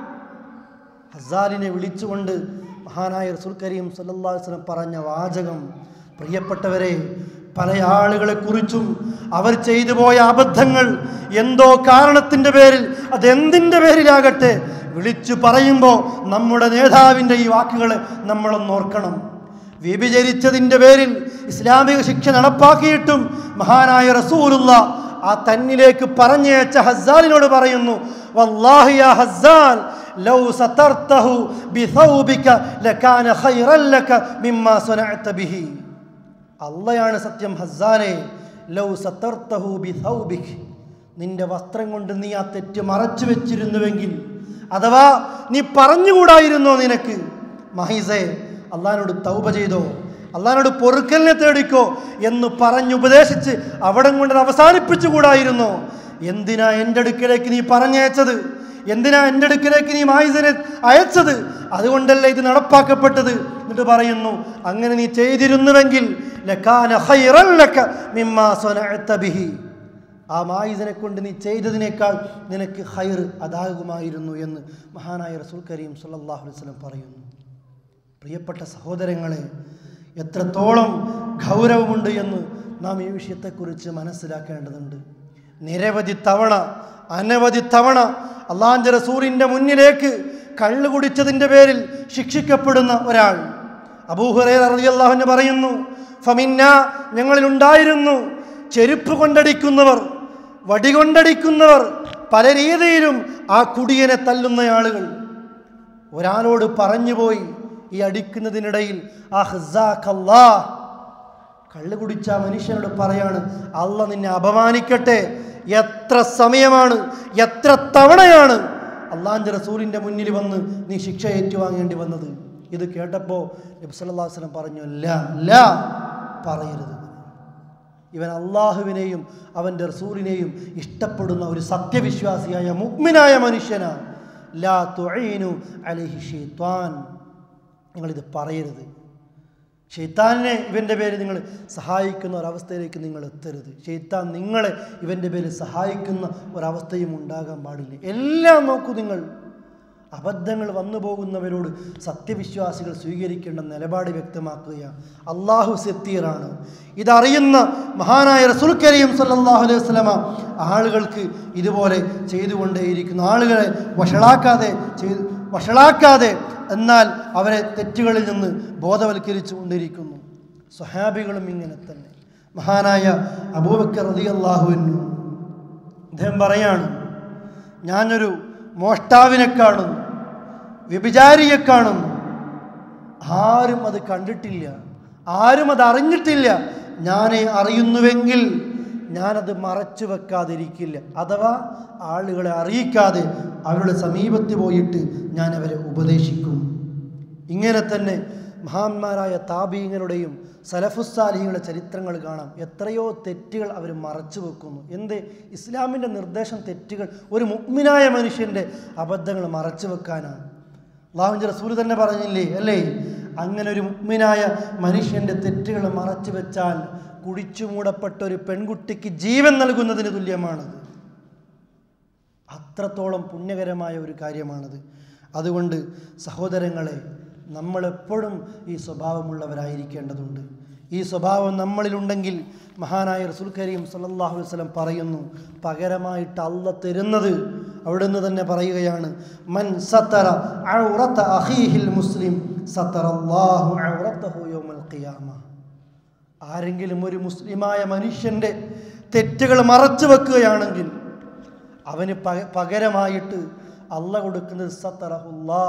ഹസാലിനെ വിളിച്ചുകൊണ്ട് മഹാനായ റസൂൽ കരീം സല്ലല്ലാഹു അലൈഹി വസല്ലം പറഞ്ഞ വാചകം പ്രിയപ്പെട്ടവരെ പല ആളുകളെക്കുറിച്ചും അവർ ചെയ്തു പോയ അബദ്ധങ്ങൾ എന്തോ കാരണത്തിൻ്റെ പേരിൽ അതെന്തിൻ്റെ പേരിലാകട്ടെ വിളിച്ചു പറയുമ്പോൾ നമ്മുടെ നേതാവിൻ്റെ ഈ വാക്കുകൾ നമ്മളൊന്ന് ഓർക്കണം വ്യഭിചരിച്ചതിൻ്റെ പേരിൽ ഇസ്ലാമിക ശിക്ഷ നടപ്പാക്കിയിട്ടും മഹാനായ റസൂലുള്ള ആ തന്നിലേക്ക് പറഞ്ഞയച്ച ഹസ്സാലിനോട് പറയുന്നു വല്ലാഹി യാ ഹസ്സാൻ ലൗ സതർതഹു ബിഥൗബിക ലകാന ഖൈറൻ ലക മിമ്മാ സനഅത ബിഹി അള്ളയാണ് സത്യം ഹസ്സാനെ ലൗ സതർതഹു ബിഥൗബിക നിന്റെ വസ്ത്രം കൊണ്ട് നീ ആ തെറ്റ് മറച്ചു വെച്ചിരുന്നുവെങ്കിൽ അഥവാ നീ പറഞ്ഞുകൂടായിരുന്നോ നിനക്ക് മഹീസേ അള്ളഹാനോട് തൗബ ചെയ്തോ അള്ളഹാനോട് പൊറുക്കലിനെ തേടിക്കോ എന്ന് പറഞ്ഞുപദേശിച്ച് അവിടെ കൊണ്ട് അവസാനിപ്പിച്ചുകൂടായിരുന്നോ എന്തിനാ എൻ്റെ അടുക്കലേക്ക് നീ പറഞ്ഞയച്ചത് എന്തിനാ എൻ്റെ അടുക്കലേക്ക് നീ മായിസനെ അയച്ചത് അതുകൊണ്ടല്ലേ ഇത് നടപ്പാക്കപ്പെട്ടത് എന്നിട്ട് പറയുന്നു അങ്ങനെ നീ ചെയ്തിരുന്നുവെങ്കിൽ ലക്കാന ഖൈറൻ ലക മിമ്മാ സ്വനഅത ബിഹി ആ മായിസിനെ കൊണ്ട് നീ ചെയ്തതിനേക്കാൾ നിനക്ക് ഹൈർ അതാകുമായിരുന്നു എന്ന് മഹാനായ റസൂൽ കരീം സല്ലല്ലാഹു അലൈഹി വസല്ലം പറയുന്നു പ്രിയപ്പെട്ട സഹോദരങ്ങളെ എത്രത്തോളം ഗൗരവമുണ്ട് എന്ന് നാം ഈ വിഷയത്തെക്കുറിച്ച് മനസ്സിലാക്കേണ്ടതുണ്ട് നിരവധി തവണ അനവധി തവണ അള്ളാൻ്റെ റസൂറിൻ്റെ മുന്നിലേക്ക് കള്ളു കുടിച്ചതിൻ്റെ പേരിൽ ശിക്ഷിക്കപ്പെടുന്ന ഒരാൾ അബൂഹുറേ റളിയല്ലാഹുവിന് പറയുന്നു ഫമിന്ന ഞങ്ങളിലുണ്ടായിരുന്നു ചെരുപ്പ് കൊണ്ടടിക്കുന്നവർ വടികൊണ്ടടിക്കുന്നവർ പല രീതിയിലും ആ കുടിയനെ തല്ലുന്ന ആളുകൾ ഒരാളോട് പറഞ്ഞുപോയി ഈ അടിക്കുന്നതിനിടയിൽ ആ ഹസാഖല്ലാ കള്ളു കുടിച്ച ആ മനുഷ്യനോട് പറയാണ് അല്ല നിന്നെ അപമാനിക്കട്ടെ എത്ര സമയമാണ് എത്ര തവണയാണ് അള്ളാൻ്റെ റസൂലിൻ്റെ മുന്നിൽ വന്ന് നീ ശിക്ഷ ഏറ്റുവാങ്ങേണ്ടി വന്നത് ഇത് കേട്ടപ്പോൾ നബി സല്ലല്ലാഹു അലൈഹി വസല്ലം പറഞ്ഞു അല്ല അല്ല പറയരുത് ഇവൻ അള്ളാഹുവിനെയും അവൻ്റെ റസൂലിനെയും ഇഷ്ടപ്പെടുന്ന ഒരു സത്യവിശ്വാസിയായ മുഗ്മിനായ മനുഷ്യനാണ് ലാ തുഈനു അലൈഹി ഷെയ്ത്താൻ നിങ്ങളിത് പറയരുത് ഷെയ്ത്താനെ ഇവൻ്റെ പേരിൽ നിങ്ങൾ സഹായിക്കുന്ന ഒരവസ്ഥയിലേക്ക് നിങ്ങൾ എത്തരുത് ഷെയ്ത്താൻ നിങ്ങളെ ഇവൻ്റെ പേരിൽ സഹായിക്കുന്ന ഒരവസ്ഥയും ഉണ്ടാകാൻ പാടില്ല എല്ലാം നോക്കൂ നിങ്ങൾ അബദ്ധങ്ങൾ വന്നു പോകുന്നവരോട് സത്യവിശ്വാസികൾ സ്വീകരിക്കേണ്ട നിലപാട് വ്യക്തമാക്കുകയാണ് അള്ളാഹു സെത്തീറാണ് ഇതറിയുന്ന മഹാനായ റസൂൽ കരീം സല്ലല്ലാഹു അലൈഹി വസല്ലമ ആളുകൾക്ക് ഇതുപോലെ ചെയ്തുകൊണ്ടേയിരിക്കുന്നു ആളുകളെ വഷളാക്കാതെ ചെയ്ത് വഷളാക്കാതെ എന്നാൽ അവരെ തെറ്റുകളിൽ നിന്ന് ബോധവൽക്കരിച്ചു കൊണ്ടിരിക്കുന്നു സ്വഹാബികളും ഇങ്ങനെ തന്നെ മഹാനായ അബൂബക്കർ റതി അള്ളാഹുവിനു അദ്ദേഹം പറയാണ് ഞാനൊരു മോഷ്ടാവിനെ കാണുന്നു വ്യഭിചാരിയെ കാണുന്നു ആരും അത് കണ്ടിട്ടില്ല ആരും അത് അറിഞ്ഞിട്ടില്ല ഞാനേ അറിയുന്നുവെങ്കിൽ ഞാനത് മറച്ചു വെക്കാതിരിക്കില്ല അഥവാ ആളുകളെ അറിയിക്കാതെ അവരുടെ സമീപത്ത് പോയിട്ട് ഞാൻ അവരെ ഉപദേശിക്കും ഇങ്ങനെ തന്നെ മഹാന്മാരായ താപീങ്ങളുടെയും സലഫുസാലിഹികളുടെ ചരിത്രങ്ങൾ കാണാം എത്രയോ തെറ്റുകൾ അവർ മറച്ചു വെക്കുന്നു എന്ത് ഇസ്ലാമിൻ്റെ നിർദ്ദേശം തെറ്റുകൾ ഒരു മുഗ്മിനായ മനുഷ്യൻ്റെ അബദ്ധങ്ങൾ മറച്ചു വെക്കാനാണ് അള്ളാഹുവിൻ്റെ റസൂൽ തന്നെ പറഞ്ഞില്ലേ അല്ലേ അങ്ങനെ ഒരു മുഗ്മിനായ മനുഷ്യൻ്റെ തെറ്റുകൾ മറച്ചു വെച്ചാൽ കുടിച്ചു മൂടപ്പെട്ട ഒരു പെൺകുട്ടിക്ക് ജീവൻ നൽകുന്നതിന് തുല്യമാണത് അത്രത്തോളം പുണ്യകരമായ ഒരു കാര്യമാണത് അതുകൊണ്ട് സഹോദരങ്ങളെ നമ്മളെപ്പോഴും ഈ സ്വഭാവമുള്ളവരായിരിക്കേണ്ടതുണ്ട് ഈ സ്വഭാവം നമ്മളിലുണ്ടെങ്കിൽ മഹാനായ റസൂൽ കരീം സല്ലല്ലാഹു അലൈഹി വസല്ലം പറയുന്നു പകരമായിട്ട് അല്ല തരുന്നത് അവിടുന്ന് തന്നെ പറയുകയാണ് മൻ സത്തറ ഔറത അഖീഹിൽ മുസ്ലിം സത്തറല്ലാഹു ഔറതഹു യൗമൽ ഖിയാമ ആരെങ്കിലും ഒരു മുസ്ലിമായ മനുഷ്യൻ്റെ തെറ്റുകൾ മറച്ചു വെക്കുകയാണെങ്കിൽ അവന് പക- പകരമായിട്ട് അല്ല കൊടുക്കുന്നത് സത്തറഹുല്ലാ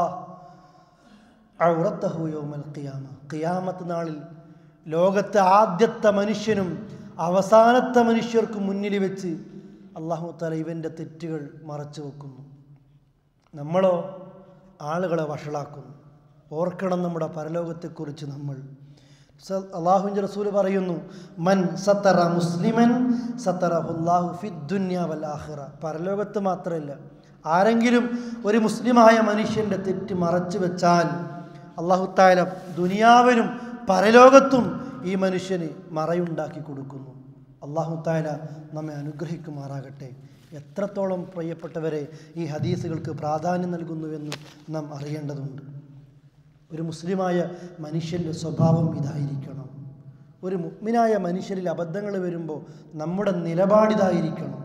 ഔറത്തഹു യൗമൽ ഖിയാമ ഖിയാമത്ത് നാളിൽ ലോകത്തെ ആദ്യത്തെ മനുഷ്യനും അവസാനത്തെ മനുഷ്യർക്കും മുന്നിൽ വെച്ച് അള്ളാഹു താല ഇവൻ്റെ തെറ്റുകൾ മറച്ചു വെക്കുന്നു നമ്മളോ ആളുകളെ വഷളാക്കുന്നു ഓർക്കണം നമ്മുടെ പരലോകത്തെക്കുറിച്ച് നമ്മൾ സ- അള്ളാഹുവിൻ്റെ റസൂല് പറയുന്നു മൻ സത്തറ മുസ്ലിമൻ സത്തറഹുല്ലാഹു ഫിദ്ദുന്യ വൽ ആഖിറ പരലോകത്ത് മാത്രമല്ല ആരെങ്കിലും ഒരു മുസ്ലിമായ മനുഷ്യൻ്റെ തെറ്റ് മറച്ചു വെച്ചാൽ അള്ളാഹു താല ദുനിയാവിനും പരലോകത്തും ഈ മനുഷ്യന് മറയുണ്ടാക്കി കൊടുക്കുന്നു അള്ളാഹു താല നമ്മെ അനുഗ്രഹിക്കുമാറാകട്ടെ എത്രത്തോളം പ്രിയപ്പെട്ടവരെ ഈ ഹദീസുകൾക്ക് പ്രാധാന്യം നൽകുന്നുവെന്ന് നാം അറിയേണ്ടതുണ്ട് ഒരു മുസ്ലിമായ മനുഷ്യൻ്റെ സ്വഭാവം ഇതായിരിക്കണം ഒരു മുഗ്മിനായ മനുഷ്യരിൽ അബദ്ധങ്ങൾ വരുമ്പോൾ നമ്മുടെ നിലപാടിതായിരിക്കണം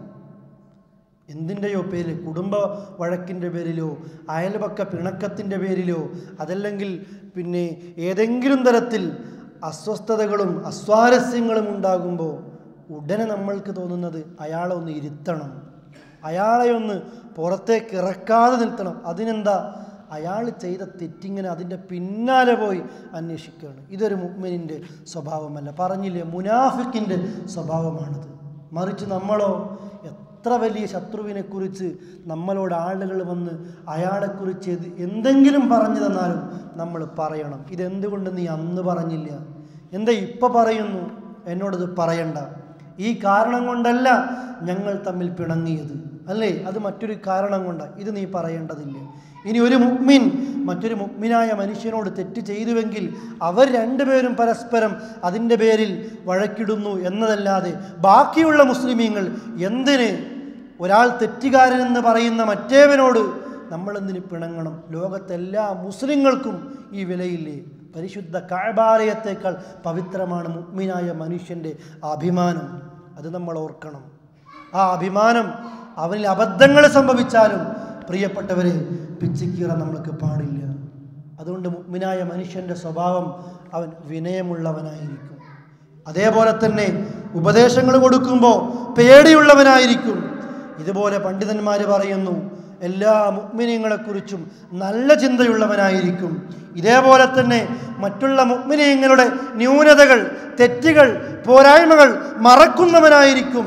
എന്തിൻ്റെയോ പേരിൽ കുടുംബ വഴക്കിൻ്റെ പേരിലോ അയൽപക്ക പിണക്കത്തിൻ്റെ പേരിലോ അതല്ലെങ്കിൽ പിന്നെ ഏതെങ്കിലും തരത്തിൽ അസ്വസ്ഥതകളും അസ്വാരസ്യങ്ങളും ഉണ്ടാകുമ്പോൾ ഉടനെ നമ്മൾക്ക് തോന്നുന്നത് അയാളെ ഒന്ന് ഇരുത്തണം അയാളെ ഒന്ന് പുറത്തേക്ക് ഇറക്കാതെ നിർത്തണം അതിനെന്താ അയാൾ ചെയ്ത തെറ്റിങ്ങനെ അതിൻ്റെ പിന്നാലെ പോയി അന്വേഷിക്കുകയാണ് ഇതൊരു മുഗ്മിനിൻ്റെ സ്വഭാവമല്ല പറഞ്ഞില്ലേ മുനാഫിക്കിൻ്റെ സ്വഭാവമാണത് മറിച്ച് നമ്മളോ എത്ര വലിയ ശത്രുവിനെക്കുറിച്ച് നമ്മളോട് ആളുകൾ വന്ന് അയാളെക്കുറിച്ച് ഇത് എന്തെങ്കിലും പറഞ്ഞു തന്നാലും നമ്മൾ പറയണം ഇതെന്തുകൊണ്ട് നീ അന്ന് പറഞ്ഞില്ല എന്താ ഇപ്പം പറയുന്നു എന്നോടത് പറയണ്ട ഈ കാരണം കൊണ്ടല്ല ഞങ്ങൾ തമ്മിൽ പിണങ്ങിയത് അല്ലേ അത് മറ്റൊരു കാരണം കൊണ്ടാണ് ഇത് നീ പറയേണ്ടതില്ല ഇനി ഒരു മുഗ്മിൻ മറ്റൊരു മുഗ്മിനായ മനുഷ്യനോട് തെറ്റ് ചെയ്തുവെങ്കിൽ അവർ രണ്ടുപേരും പരസ്പരം അതിൻ്റെ പേരിൽ വഴക്കിടുന്നു എന്നതല്ലാതെ ബാക്കിയുള്ള മുസ്ലിമീങ്ങൾ എന്തിന് ഒരാൾ തെറ്റുകാരനെന്ന് പറയുന്ന മറ്റേവനോട് നമ്മളെന്തിന് പിണങ്ങണം ലോകത്തെല്ലാ മുസ്ലിങ്ങൾക്കും ഈ വിലയില്ലേ പരിശുദ്ധ കാഴ്ബാലയത്തേക്കാൾ പവിത്രമാണ് മുഗ്മിനായ മനുഷ്യൻ്റെ അഭിമാനം അത് നമ്മൾ ഓർക്കണം ആ അഭിമാനം അവനിൽ അബദ്ധങ്ങൾ സംഭവിച്ചാലും പ്രിയപ്പെട്ടവരെ പിച്ചിക്കീറ നമ്മൾക്ക് പാടില്ല അതുകൊണ്ട് മുഗ്മിനായ മനുഷ്യൻ്റെ സ്വഭാവം അവൻ വിനയമുള്ളവനായിരിക്കും അതേപോലെ തന്നെ ഉപദേശങ്ങൾ കൊടുക്കുമ്പോൾ പേടിയുള്ളവനായിരിക്കും ഇതുപോലെ പണ്ഡിതന്മാർ പറയുന്നു എല്ലാ മുഗ്മിനീങ്ങളെക്കുറിച്ചും നല്ല ചിന്തയുള്ളവനായിരിക്കും ഇതേപോലെ തന്നെ മറ്റുള്ള മുഗ്മിനീങ്ങളുടെ ന്യൂനതകൾ തെറ്റുകൾ പോരായ്മകൾ മറക്കുന്നവനായിരിക്കും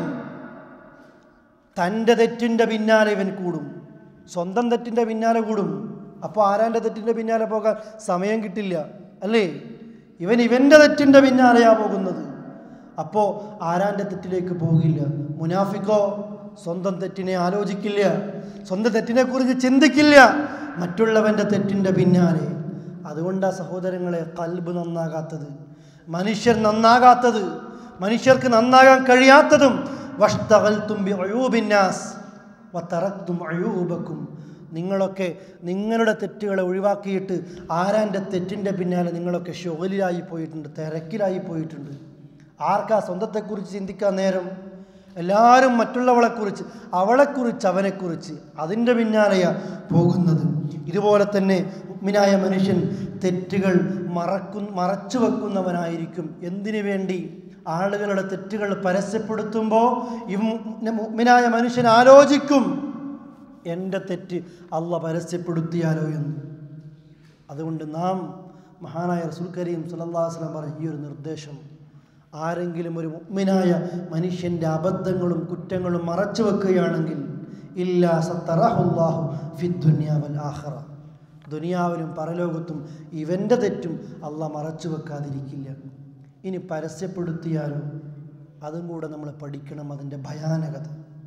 തൻ്റെ തെറ്റിൻ്റെ പിന്നാലെ ഇവൻ കൂടും സ്വന്തം തെറ്റിൻ്റെ പിന്നാലെ കൂടും അപ്പോൾ ആരാൻ്റെ തെറ്റിൻ്റെ പിന്നാലെ പോകാൻ സമയം കിട്ടില്ല അല്ലേ ഇവൻ ഇവൻ്റെ തെറ്റിൻ്റെ പിന്നാലെയാ പോകുന്നത് അപ്പോൾ ആരാൻ്റെ തെറ്റിലേക്ക് പോകില്ല മുനാഫിക്കോ സ്വന്തം തെറ്റിനെ ആലോചിക്കില്ല സ്വന്തം തെറ്റിനെക്കുറിച്ച് ചിന്തിക്കില്ല മറ്റുള്ളവൻ്റെ തെറ്റിൻ്റെ പിന്നാലെ അതുകൊണ്ടാണ് സഹോദരങ്ങളെ കൽബ് നന്നാകാത്തത് മനുഷ്യർ നന്നാകാത്തത് മനുഷ്യർക്ക് നന്നാകാൻ കഴിയാത്തതും വഷ്തകൽത്തും ബി അയൂബിന്നാസ് വത്തറക്തും അയൂബക്കും നിങ്ങളൊക്കെ നിങ്ങളുടെ തെറ്റുകളെ ഒഴിവാക്കിയിട്ട് ആരാൻ്റെ തെറ്റിൻ്റെ പിന്നാലെ നിങ്ങളൊക്കെ ഷോലിലായി പോയിട്ടുണ്ട് തിരക്കിലായി പോയിട്ടുണ്ട് ആർക്കാ സ്വന്തത്തെക്കുറിച്ച് ചിന്തിക്കാൻ നേരം എല്ലാവരും മറ്റുള്ളവളെക്കുറിച്ച് അവളെക്കുറിച്ച് അവനെക്കുറിച്ച് അതിൻ്റെ പിന്നാലെയാ പോകുന്നത് ഇതുപോലെ തന്നെ മുഗ്മിനായ മനുഷ്യൻ തെറ്റുകൾ മറക്കു മറച്ചു വെക്കുന്നവനായിരിക്കും എന്തിനു വേണ്ടി ആളുകളുടെ തെറ്റുകൾ പരസ്യപ്പെടുത്തുമ്പോൾ ഈ മു- മുഗ്മിനായ മനുഷ്യൻ ആലോചിക്കും എൻ്റെ തെറ്റ് അള്ള പരസ്യപ്പെടുത്തിയാലോ എന്ന് അതുകൊണ്ട് നാം മഹാനായ റസൂൽ കരീം സല്ലല്ലാഹു അലൈഹി വസല്ലം പറഞ്ഞ ഈ ഒരു നിർദ്ദേശം ആരെങ്കിലും ഒരു മുഗ്മിനായ മനുഷ്യൻ്റെ അബദ്ധങ്ങളും കുറ്റങ്ങളും മറച്ചു വെക്കുകയാണെങ്കിൽ ഇല്ലാ സത്തറഹുല്ലാഹു ഫി ദുനിയാവൽ ആഖറ ദുനിയാവിലും പരലോകത്തും ഇവൻ്റെ തെറ്റും അല്ല മറച്ചു വെക്കാതിരിക്കില്ല ഇനി പരസ്യപ്പെടുത്തിയാലോ അതും കൂടെ നമ്മൾ പഠിക്കണം അതിൻ്റെ ഭയാനകത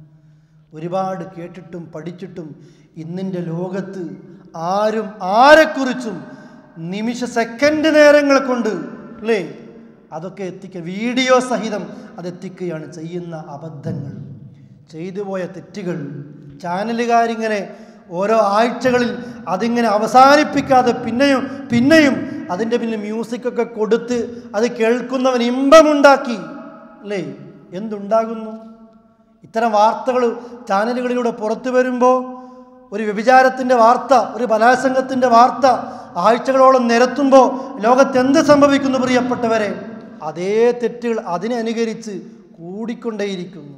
ഒരുപാട് കേട്ടിട്ടും പഠിച്ചിട്ടും ഇന്നിൻ്റെ ലോകത്ത് ആരും ആരെക്കുറിച്ചും നിമിഷ സെക്കൻഡ് നേരങ്ങൾ കൊണ്ട് അല്ലേ അതൊക്കെ എത്തിക്കുക വീഡിയോ സഹിതം അതെത്തിക്കുകയാണ് ചെയ്യുന്ന അബദ്ധങ്ങൾ ചെയ്തു പോയ തെറ്റുകൾ ചാനലുകാരിങ്ങനെ ഓരോ ആഴ്ചകളിൽ അതിങ്ങനെ അവസാനിപ്പിക്കാതെ പിന്നെയും പിന്നെയും അതിൻ്റെ പിന്നിൽ മ്യൂസിക്കൊക്കെ കൊടുത്ത് അത് കേൾക്കുന്നവൻ ഇമ്പമുണ്ടാക്കി അല്ലേ എന്തുണ്ടാകുന്നു ഇത്തരം വാർത്തകൾ ചാനലുകളിലൂടെ പുറത്തു വരുമ്പോൾ ഒരു വ്യഭിചാരത്തിൻ്റെ വാർത്ത ഒരു ബലാത്സംഗത്തിൻ്റെ വാർത്ത ആഴ്ചകളോളം നിരത്തുമ്പോൾ ലോകത്ത് എന്ത് സംഭവിക്കുന്നു പ്രിയപ്പെട്ടവരെ അതേ തെറ്റുകൾ അതിനെ അനുകരിച്ച് കൂടിക്കൊണ്ടേയിരിക്കുന്നു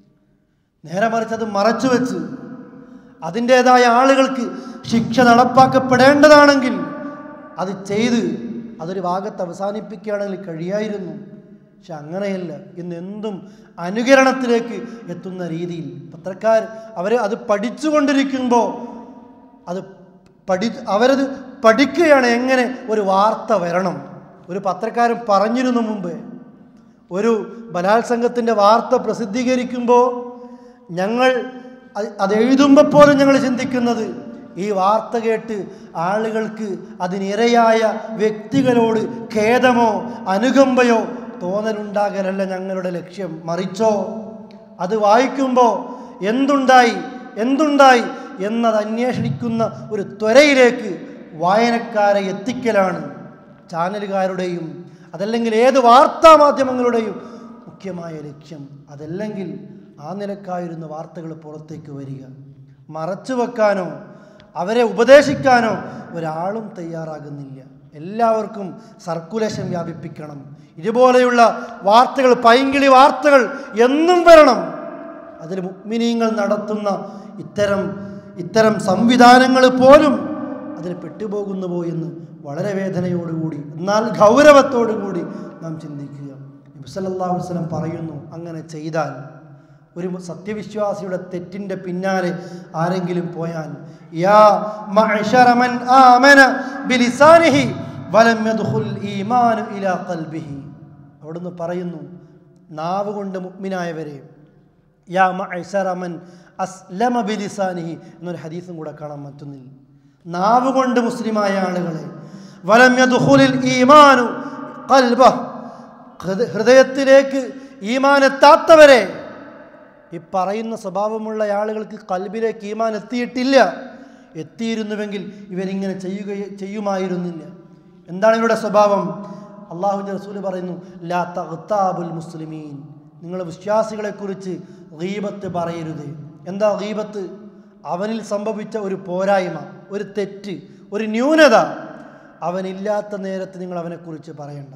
നേരെ മറിച്ച് അത് മറച്ചു വെച്ച് അതിൻ്റേതായ ആളുകൾക്ക് ശിക്ഷ നടപ്പാക്കപ്പെടേണ്ടതാണെങ്കിൽ അത് ചെയ്ത് അതൊരു ഭാഗത്ത് അവസാനിപ്പിക്കുകയാണെങ്കിൽ കഴിയായിരുന്നു പക്ഷെ അങ്ങനെയല്ല ഇന്ന് എന്തും അനുകരണത്തിലേക്ക് എത്തുന്ന രീതിയിൽ പത്രക്കാർ അവർ അത് പഠിച്ചുകൊണ്ടിരിക്കുമ്പോൾ അത് പഠി അവരത് പഠിക്കുകയാണ് എങ്ങനെ ഒരു വാർത്ത വരണം ഒരു പത്രക്കാരൻ പറഞ്ഞിരുന്നു മുമ്പ് ഒരു ബലാത്സംഗത്തിൻ്റെ വാർത്ത പ്രസിദ്ധീകരിക്കുമ്പോൾ ഞങ്ങൾ അത് അത് എഴുതുമ്പോൾ പോലും ഞങ്ങൾ ചിന്തിക്കുന്നത് ഈ വാർത്ത കേട്ട് ആളുകൾക്ക് അതിനിരയായ വ്യക്തികളോട് ഖേദമോ അനുകമ്പയോ തോന്നലുണ്ടാകലല്ല ഞങ്ങളുടെ ലക്ഷ്യം മറിച്ചോ അത് വായിക്കുമ്പോൾ എന്തുണ്ടായി എന്തുണ്ടായി എന്നത് അന്വേഷിക്കുന്ന ഒരു ത്വരയിലേക്ക് വായനക്കാരെ എത്തിക്കലാണ് ചാനലുകാരുടെയും അതല്ലെങ്കിൽ ഏത് വാർത്താ മാധ്യമങ്ങളുടെയും മുഖ്യമായ ലക്ഷ്യം അതല്ലെങ്കിൽ ആ നിലക്കായിരുന്ന വാർത്തകൾ പുറത്തേക്ക് വരിക മറച്ചു വെക്കാനോ അവരെ ഉപദേശിക്കാനോ ഒരാളും തയ്യാറാകുന്നില്ല എല്ലാവർക്കും സർക്കുലേഷൻ വ്യാപിപ്പിക്കണം ഇതുപോലെയുള്ള വാർത്തകൾ പൈങ്കിളി വാർത്തകൾ എന്നും വരണം അതിൽ മുഗ്മിനീങ്ങൾ നടത്തുന്ന ഇത്തരം ഇത്തരം സംവിധാനങ്ങൾ പോലും അതിൽ പെട്ടുപോകുന്നു എന്ന് വളരെ വേദനയോടുകൂടി എന്നാൽ ഗൗരവത്തോടുകൂടി നാം ചിന്തിക്കുക നബി സല്ലല്ലാഹു അലൈഹി വസല്ലം പറയുന്നു അങ്ങനെ ചെയ്താൽ ഒരു സത്യവിശ്വാസിയുടെ തെറ്റിൻ്റെ പിന്നാലെ ആരെങ്കിലും പോയാൽ യാ മഅ്ശറ മൻ ആമന ബിലിസാനിഹി വലം യദ്ഖുൽ ഈമാനു ഇലാ ഖൽബിഹി അവിടുന്ന് പറയുന്നു നാവ് കൊണ്ട് മുഅ്മിനായവരെ യാ മഅ്ശറ മൻ അസ്ലമ ബിലിസാനിഹി എന്നൊരു ഹദീസും കൂടെ കാണാൻ പറ്റുന്നില്ല നാവ് കൊണ്ട് മുസ്ലിമായ ആളുകളെ വലം യദ്ഖുലിൽ ഈമാനു ഖൽബഹ് ഹൃദ- ഹൃദയത്തിലേക്ക് ഈമാൻ എത്താത്തവരെ ഈ പറയുന്ന സ്വഭാവമുള്ള ആളുകൾക്ക് കൽബിലേക്ക് ഈമാൻ എത്തിയിട്ടില്ല എത്തിയിരുന്നുവെങ്കിൽ ഇവരിങ്ങനെ ചെയ്യുക ചെയ്യുമായിരുന്നില്ല എന്താണ് ഇവരുടെ സ്വഭാവം അള്ളാഹുവിൻ്റെ റസൂൽ പറയുന്നു ലാ തഗ്താബുൽ മുസ്ലിമീൻ നിങ്ങൾ വിശ്വാസികളെക്കുറിച്ച് ഗീബത്ത് പറയരുത് എന്താ ഗീബത്ത് അവനിൽ സംഭവിച്ച ഒരു പോരായ്മ ഒരു തെറ്റ് ഒരു ന്യൂനത അവനില്ലാത്ത നേരത്ത് നിങ്ങൾ അവനെക്കുറിച്ച് പറയണ്ട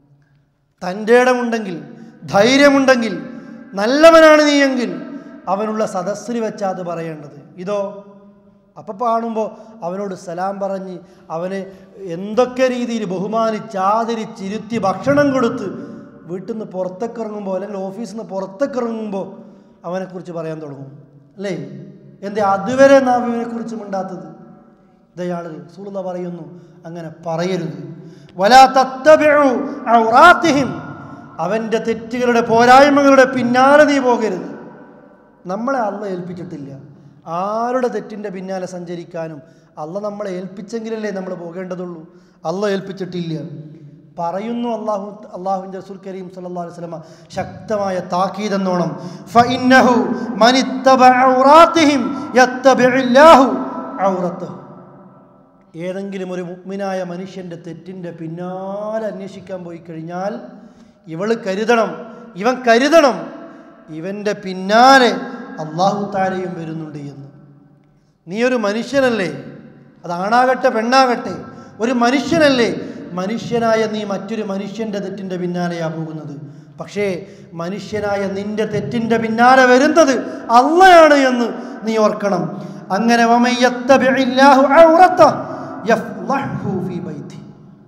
തൻ്റെ ഇടമുണ്ടെങ്കിൽ ധൈര്യമുണ്ടെങ്കിൽ നല്ലവനാണ് നീയെങ്കിൽ അവനുള്ള സദസ്സിൽ വെച്ചാ അത് പറയേണ്ടത് ഇതോ അപ്പം കാണുമ്പോൾ അവനോട് സലാം പറഞ്ഞ് അവനെ എന്തൊക്കെ രീതിയിൽ ബഹുമാനിച്ച് ആദരിച്ചിരുത്തി ഭക്ഷണം കൊടുത്ത് വീട്ടിൽ നിന്ന് പുറത്തേക്ക് ഇറങ്ങുമ്പോൾ അല്ലെങ്കിൽ ഓഫീസിൽ നിന്ന് പുറത്തേക്ക് ഇറങ്ങുമ്പോൾ അവനെക്കുറിച്ച് പറയാൻ തുടങ്ങും അല്ലേ എന്തേ അതുവരെ നാം ഇവനെക്കുറിച്ച് മിണ്ടാത്തത് ഇതയാൾ സൂളുത പറയുന്നു അങ്ങനെ പറയരുത് വലാ തത്തബിഉ ഔറാത്തിഹിം അവൻ്റെ തെറ്റുകളുടെ പോരായ്മകളുടെ പിന്നാലെ നീ പോകരുത് നമ്മളെ അള്ള ഏൽപ്പിച്ചിട്ടില്ല ആരുടെ തെറ്റിൻ്റെ പിന്നാലെ സഞ്ചരിക്കാനും അള്ള നമ്മളെ ഏൽപ്പിച്ചെങ്കിലല്ലേ നമ്മൾ പോകേണ്ടതുള്ളൂ അള്ള ഏൽപ്പിച്ചിട്ടില്ല പറയുന്നു അള്ളാഹു അള്ളാഹുവിൻ്റെ റസൂൽ കരീം സല്ലല്ലാഹു അലൈഹി വസല്ലമ ശക്തമായ താക്കീതെന്നോണം ഫഇന്നഹു മനിത്തബഅ ഔറാത്തിഹിം യത്തബിഉല്ലാഹു ഔറത്തഹു ഏതെങ്കിലും ഒരു മുഗ്മിനായ മനുഷ്യൻ്റെ തെറ്റിൻ്റെ പിന്നാലെ അന്വേഷിക്കാൻ പോയി കഴിഞ്ഞാൽ ഇവൾ കരുതണം ഇവൻ കരുതണം ഇവൻ്റെ പിന്നാലെ അള്ളാഹു താരയും വരുന്നുണ്ട് എന്ന് നീ ഒരു മനുഷ്യനല്ലേ അത് ആണാകട്ടെ പെണ്ണാകട്ടെ ഒരു മനുഷ്യനല്ലേ മനുഷ്യനായ നീ മറ്റൊരു മനുഷ്യൻ്റെ തെറ്റിൻ്റെ പിന്നാലെയാ പോകുന്നത് പക്ഷേ മനുഷ്യനായ നിന്റെ തെറ്റിൻ്റെ പിന്നാലെ വരുന്നത് അള്ളയാണ് എന്ന് നീ ഓർക്കണം അങ്ങനെ വമൻ യത്തബിഇല്ലാഹു ഔറത്തഹ് യഫ്ളഹ്ഹു ഫീ ബൈത്തി.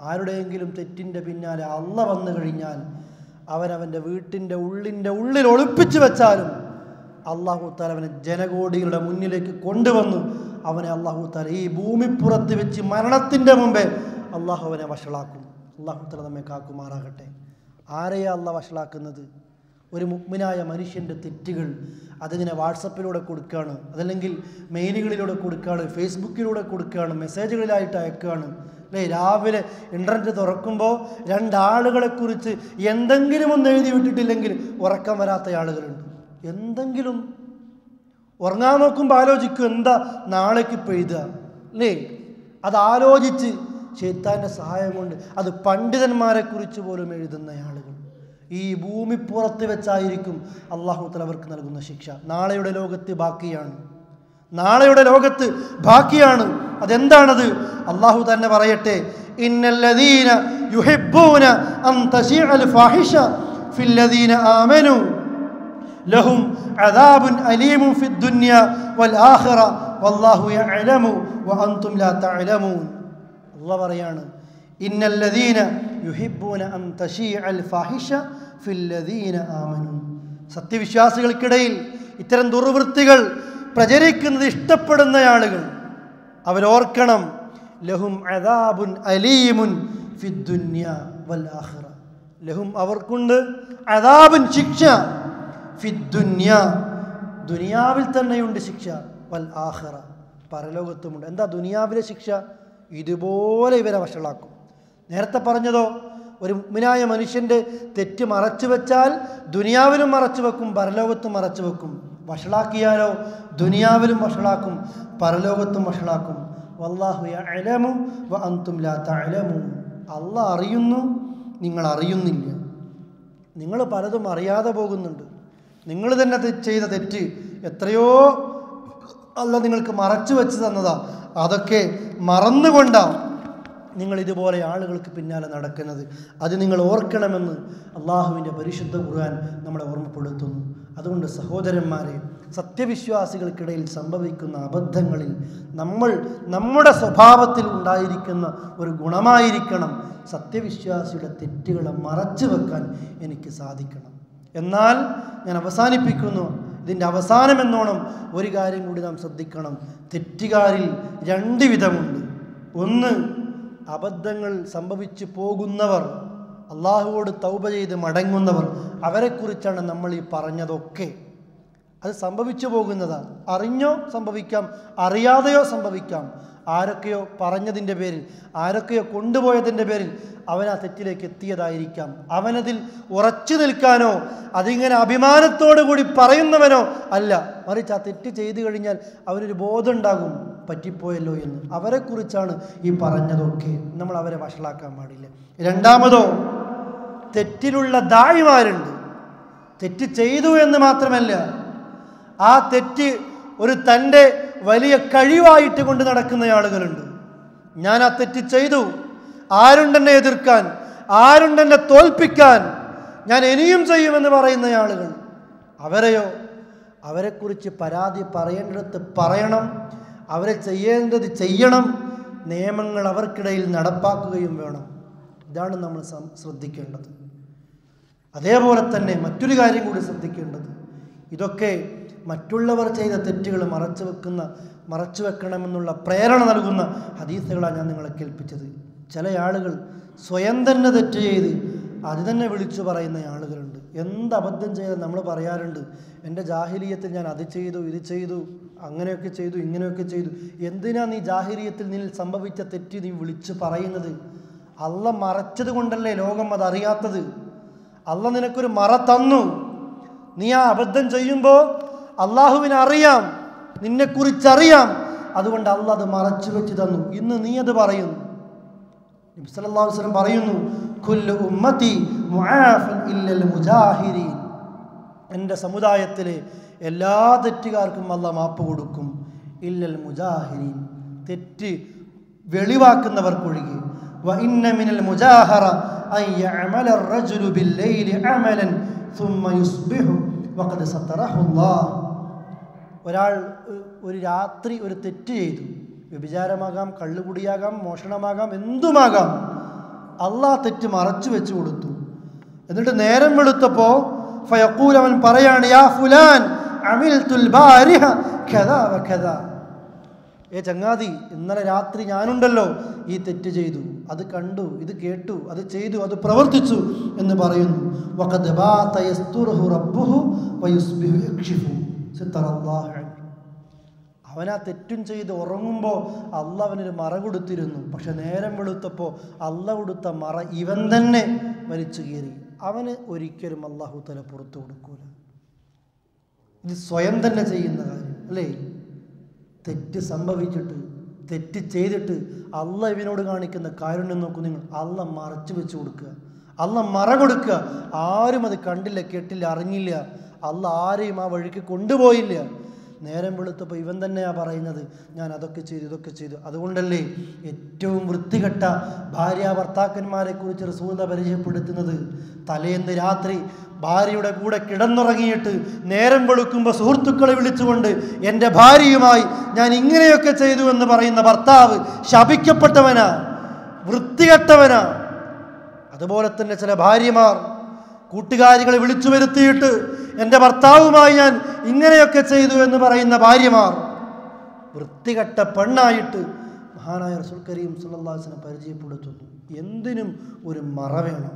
ആരുടെയെങ്കിലും തെറ്റിൻ്റെ പിന്നാലെ അള്ള വന്നു കഴിഞ്ഞാൽ അവനവൻ്റെ വീട്ടിൻ്റെ ഉള്ളിൻ്റെ ഉള്ളിൽ ഒളിപ്പിച്ചു വെച്ചാലും അള്ളാഹു താല അവനെ ജനകോടികളുടെ മുന്നിലേക്ക് കൊണ്ടുവന്നു അവനെ അള്ളാഹു താല ഈ ഭൂമിപ്പുറത്ത് വെച്ച് മരണത്തിൻ്റെ മുമ്പേ അള്ളാഹു അവനെ വഷളാക്കും അള്ളാഹു താല നമ്മെ കാക്കുമാറാകട്ടെ ആരെയാ അള്ളാഹ് വഷളാക്കുന്നത് ഒരു മുഗ്മിനായ മനുഷ്യൻ്റെ തെറ്റുകൾ അതിങ്ങനെ വാട്സപ്പിലൂടെ കൊടുക്കുകയാണ് അതല്ലെങ്കിൽ മെയിലുകളിലൂടെ കൊടുക്കുകയാണ് ഫേസ്ബുക്കിലൂടെ കൊടുക്കുകയാണ് മെസ്സേജുകളിലായിട്ട് അയക്കുകയാണ് അല്ലേ രാവിലെ ഇൻ്റർനെറ്റ് തുറക്കുമ്പോൾ രണ്ടാളുകളെക്കുറിച്ച് എന്തെങ്കിലും ഒന്ന് എഴുതി വിട്ടിട്ടില്ലെങ്കിൽ ഉറക്കം വരാത്ത ആളുകളുണ്ട് എന്തെങ്കിലും ഉറങ്ങാൻ നോക്കുമ്പോൾ ആലോചിക്കും എന്താ നാളേക്ക് ഇപ്പോൾ എഴുതുക അല്ലേ അത് ആലോചിച്ച് ഷെയ്ത്താൻ്റെ സഹായം കൊണ്ട് അത് പണ്ഡിതന്മാരെ കുറിച്ച് പോലും എഴുതുന്ന ആളുകൾ ഈ ഭൂമിപ്പുറത്ത് വെച്ചായിരിക്കും അള്ളാഹുത്തല അവർക്ക് നൽകുന്ന ശിക്ഷ നാളെയുടെ ലോകത്ത് ബാക്കിയാണ് നാളെയുടെ ലോകത്ത് ബാക്കിയാണ് അതെന്താണത് അള്ളാഹു തന്നെ പറയട്ടെ ഇന്നല്ലദീന യുഹിബ്ബൂന അൻ തശീഅൽ ഫാഹിഷ ഫില്ലദീന ആമനു ലഹും അദാബുൻ അലീമുൻ ഫിദ് ദുനിയ വൽ ആഖിറ വല്ലാഹു യഅലമു വഅൻതും ലാ തഅലമൂൻ അല്ലാഹ് പറയാണ് ഇന്നല്ലദീന യുഹിബ്ബൂന അൻ തശീഅൽ ഫാഹിഷ ഫില്ലദീന ആമനു സത്യവിശ്വാസികൾക്കിടയിൽ ഇത്തരം ദുർവൃത്തികൾ പ്രചരിക്കുന്നത് ഇഷ്ടപ്പെടുന്ന ആളുകൾ അവരോർക്കണം ലഹും അദാബുൻ അലീമുൻ ഫിദ്ദുന്യ വൽ ആഖിറ ലഹും അവർക്കുണ്ട് അദാബുൻ ശിക്ഷ ഫിദ്ദുന്യ ദുനിയാവിൽ തന്നെയുണ്ട് ശിക്ഷ വൽ ആഖിറ പരലോകത്തുമുണ്ട് എന്താ ദുനിയാവിലെ ശിക്ഷ ഇതുപോലെ ഇവരെ വഷളാക്കും നേരത്തെ പറഞ്ഞതോ ഒരു മുഗ്മിനായ മനുഷ്യൻ്റെ തെറ്റ് മറച്ചു വെച്ചാൽ ദുനിയാവിലും മറച്ചു വെക്കും പരലോകത്തും മറച്ചു വെക്കും വഷളാക്കിയാലോ ദുനിയാവിലും വഷളാക്കും പരലോകത്തും വഷളാക്കും വല്ലാഹു യഅലമു വ അൻതും ലാ തഅലമൂൻ അള്ളാഹ് അറിയുന്നു നിങ്ങൾ അറിയുന്നില്ല നിങ്ങൾ പലതും അറിയാതെ പോകുന്നുണ്ട് നിങ്ങൾ തന്നെ തെ- ചെയ്ത തെറ്റ് എത്രയോ അല്ല നിങ്ങൾക്ക് മറച്ചു വെച്ച് തന്നതാ അതൊക്കെ മറന്നുകൊണ്ടാണ് നിങ്ങൾ ഇതുപോലെ ആളുകൾക്ക് പിന്നാലെ നടക്കുന്നത് അത് നിങ്ങൾ ഓർക്കണമെന്ന് അള്ളാഹുവിൻ്റെ പരിശുദ്ധ ഖുർആൻ നമ്മളെ ഓർമ്മപ്പെടുത്തുന്നു അതുകൊണ്ട് സഹോദരന്മാരെ സത്യവിശ്വാസികൾക്കിടയിൽ സംഭവിക്കുന്ന അബദ്ധങ്ങളിൽ നമ്മൾ നമ്മുടെ സ്വഭാവത്തിൽ ഉണ്ടായിരിക്കുന്ന ഒരു ഗുണമായിരിക്കണം സത്യവിശ്വാസിയുടെ തെറ്റുകളെ മറച്ചു വെക്കാൻ എനിക്ക് സാധിക്കണം എന്നാൽ ഞാൻ അവസാനിപ്പിക്കുന്നു ഇതിൻ്റെ അവസാനം എന്നോണം ഒരു കാര്യം കൂടി നാം ശ്രദ്ധിക്കണം തെറ്റുകാരിൽ രണ്ട് വിധമുണ്ട് ഒന്ന് അബദ്ധങ്ങൾ സംഭവിച്ചു പോകുന്നവർ അള്ളാഹുവോട് തൗബ ചെയ്ത് മടങ്ങുന്നവർ അവരെക്കുറിച്ചാണ് നമ്മൾ ഈ പറഞ്ഞതൊക്കെ അത് സംഭവിച്ചു പോകുന്നതാണ് അറിഞ്ഞോ സംഭവിക്കാം അറിയാതെയോ സംഭവിക്കാം ആരൊക്കെയോ പറഞ്ഞതിൻ്റെ പേരിൽ ആരൊക്കെയോ കൊണ്ടുപോയതിൻ്റെ പേരിൽ അവൻ ആ തെറ്റിലേക്ക് എത്തിയതായിരിക്കാം അവനതിൽ ഉറച്ചു നിൽക്കാനോ അതിങ്ങനെ അഭിമാനത്തോടു കൂടി പറയുന്നവനോ അല്ല മറിച്ച് ആ തെറ്റ് ചെയ്തു കഴിഞ്ഞാൽ അവനൊരു ബോധമുണ്ടാകും പറ്റിപ്പോയല്ലോ എന്ന് അവരെക്കുറിച്ചാണ് ഈ പറഞ്ഞതൊക്കെ നമ്മൾ അവരെ വഷളാക്കാൻ പാടില്ല രണ്ടാമതോ തെറ്റിലുള്ള ദായിമാരുണ്ട് തെറ്റ് ചെയ്തു എന്ന് മാത്രമല്ല ആ തെറ്റ് ഒരു തൻ്റെ വലിയ കഴിവായിട്ട് കൊണ്ട് നടക്കുന്ന ആളുകളുണ്ട് ഞാൻ ആ തെറ്റ് ചെയ്തു ആരുണ്ടെന്നെ എതിർക്കാൻ ആരുണ്ടെന്നെ തോൽപ്പിക്കാൻ ഞാൻ ഇനിയും ചെയ്യുമെന്ന് പറയുന്ന ആളുകൾ അവരെയോ അവരെക്കുറിച്ച് പരാതി പറയേണ്ടിടത്ത് പറയണം അവരെ ചെയ്യേണ്ടത് ചെയ്യണം നിയമങ്ങൾ അവർക്കിടയിൽ നടപ്പാക്കുകയും വേണം ഇതാണ് നമ്മൾ സം- ശ്രദ്ധിക്കേണ്ടത് അതേപോലെ തന്നെ മറ്റൊരു കാര്യം കൂടി ശ്രദ്ധിക്കേണ്ടത് ഇതൊക്കെ മറ്റുള്ളവർ ചെയ്ത തെറ്റുകൾ മറച്ചു വെക്കുന്ന മറച്ചു വെക്കണമെന്നുള്ള പ്രേരണ നൽകുന്ന ഹദീസുകളാണ് ഞാൻ നിങ്ങളെ കേൾപ്പിച്ചത് ചില ആളുകൾ സ്വയം തന്നെ തെറ്റ് ചെയ്ത് അത് തന്നെ വിളിച്ചു പറയുന്ന ആളുകളുണ്ട് എന്ത് അബദ്ധം ചെയ്താൽ നമ്മൾ പറയാറുണ്ട് എൻ്റെ ജാഹിലീയത്തിൽ ഞാൻ അത് ചെയ്തു ഇത് ചെയ്തു അങ്ങനെയൊക്കെ ചെയ്തു ഇങ്ങനെയൊക്കെ ചെയ്തു എന്തിനാ നീ ജാഹിലീയത്തിൽ നിന്നിൽ സംഭവിച്ച തെറ്റ് നീ വിളിച്ചു പറയുന്നത് അള്ള മറച്ചത് കൊണ്ടല്ലേ ലോകം അതറിയാത്തത് അള്ള നിനക്കൊരു മറ തന്നു നീ ആ അബദ്ധം ചെയ്യുമ്പോൾ അള്ളാഹുവിന് അറിയാം നിന്നെക്കുറിച്ചറിയാം അതുകൊണ്ട് അള്ള അത് മറച്ചു വെച്ച് തന്നു ഇന്ന് നീ അത് പറയുന്നു നബി സല്ലല്ലാഹു അലൈഹി വസല്ലം പറയുന്നു കുല്ലു ഉമ്മത്തി മുആഫൻ ഇല്ലൽ മുജാഹിരീൻ എൻ്റെ സമുദായത്തിലെ എല്ലാ തെറ്റുകാർക്കും അല്ല മാപ്പ് കൊടുക്കും ഇല്ലൽ മുജാഹിരീൻ തെറ്റ് വെളിവാക്കുന്നവർക്കൊഴികെ وإن من المجاهرة أن يعمل الرجل بالليل عملا ثم يصبح وقد ستره الله ഒരാൾ ഒ- ഒരു രാത്രി ഒരു തെറ്റ് ചെയ്തു വ്യഭിചാരമാകാം കള്ളുകുടിയാകാം മോഷണമാകാം എന്തുമാകാം അള്ളാഹ് തെറ്റ് മറച്ചു വെച്ചു കൊടുത്തു എന്നിട്ട് നേരം വെളുത്തപ്പോ ഫയക്കൂൽ അവൻ പറയാണ് യാ ഫുലാൻ അമിൽതുൽ ബാരിഹ ഖദാ വഖദാ ഏ ചങ്ങാതി ഇന്നലെ രാത്രി ഞാനുണ്ടല്ലോ ഈ തെറ്റ് ചെയ്തു അത് കണ്ടു ഇത് കേട്ടു അത് ചെയ്തു അത് പ്രവർത്തിച്ചു എന്ന് പറയുന്നു വഖദ് ബാത യസ്തുറുഹു റബ്ബുഹു വയുസ്ബിഹു യക്ഷിഫു സിത്തറല്ലാഹു അൻഹു. അവൻ ആ തെറ്റും ചെയ്ത് ഉറങ്ങുമ്പോൾ അല്ല അവനൊരു മറ കൊടുത്തിരുന്നു പക്ഷെ നേരം വെളുത്തപ്പോൾ അല്ല കൊടുത്ത മറ ഇവൻ തന്നെ വലിച്ചു കീറി അവന് ഒരിക്കലും അള്ളാഹു തല പുറത്തു കൊടുക്കൂല ഇത് സ്വയം തന്നെ ചെയ്യുന്ന കാര്യം അല്ലേ തെറ്റ് സംഭവിച്ചിട്ട് തെറ്റ് ചെയ്തിട്ട് അല്ല ഇവനോട് കാണിക്കുന്ന കാരുണ്യം നോക്കൂ നിങ്ങൾ അല്ല മറച്ചു വെച്ച് കൊടുക്കുക അല്ല മറ കൊടുക്കുക ആരും അത് കണ്ടില്ല കേട്ടില്ല അറിഞ്ഞില്ല അല്ല ആരെയും ആ വഴിക്ക് കൊണ്ടുപോയില്ല നേരം വെളുത്തപ്പോൾ ഇവൻ തന്നെയാ പറയുന്നത് ഞാൻ അതൊക്കെ ചെയ്തു ഇതൊക്കെ ചെയ്തു അതുകൊണ്ടല്ലേ ഏറ്റവും വൃത്തികെട്ട ഭാര്യ ഭർത്താക്കന്മാരെ കുറിച്ച് റസൂല പരിചയപ്പെടുത്തുന്നത് തലേന്ന് രാത്രി ഭാര്യയുടെ കൂടെ കിടന്നുറങ്ങിയിട്ട് നേരം വെളുക്കുമ്പോൾ സുഹൃത്തുക്കളെ വിളിച്ചുകൊണ്ട് എൻ്റെ ഭാര്യയുമായി ഞാൻ ഇങ്ങനെയൊക്കെ ചെയ്തു എന്ന് പറയുന്ന ഭർത്താവ് ശപിക്കപ്പെട്ടവനാ വൃത്തികെട്ടവനാ അതുപോലെ തന്നെ ചില ഭാര്യമാർ കൂട്ടുകാരികളെ വിളിച്ചു വരുത്തിയിട്ട് എൻ്റെ ഭർത്താവുമായി ഞാൻ ഇങ്ങനെയൊക്കെ ചെയ്തു എന്ന് പറയുന്ന ഭാര്യമാർ വൃത്തികെട്ട പെണ്ണായിട്ട് മഹാനായ റസൂൽ കരീം സുല്ലാസിനെ പരിചയപ്പെടുത്തുന്നു എന്തിനും ഒരു മറ വേണം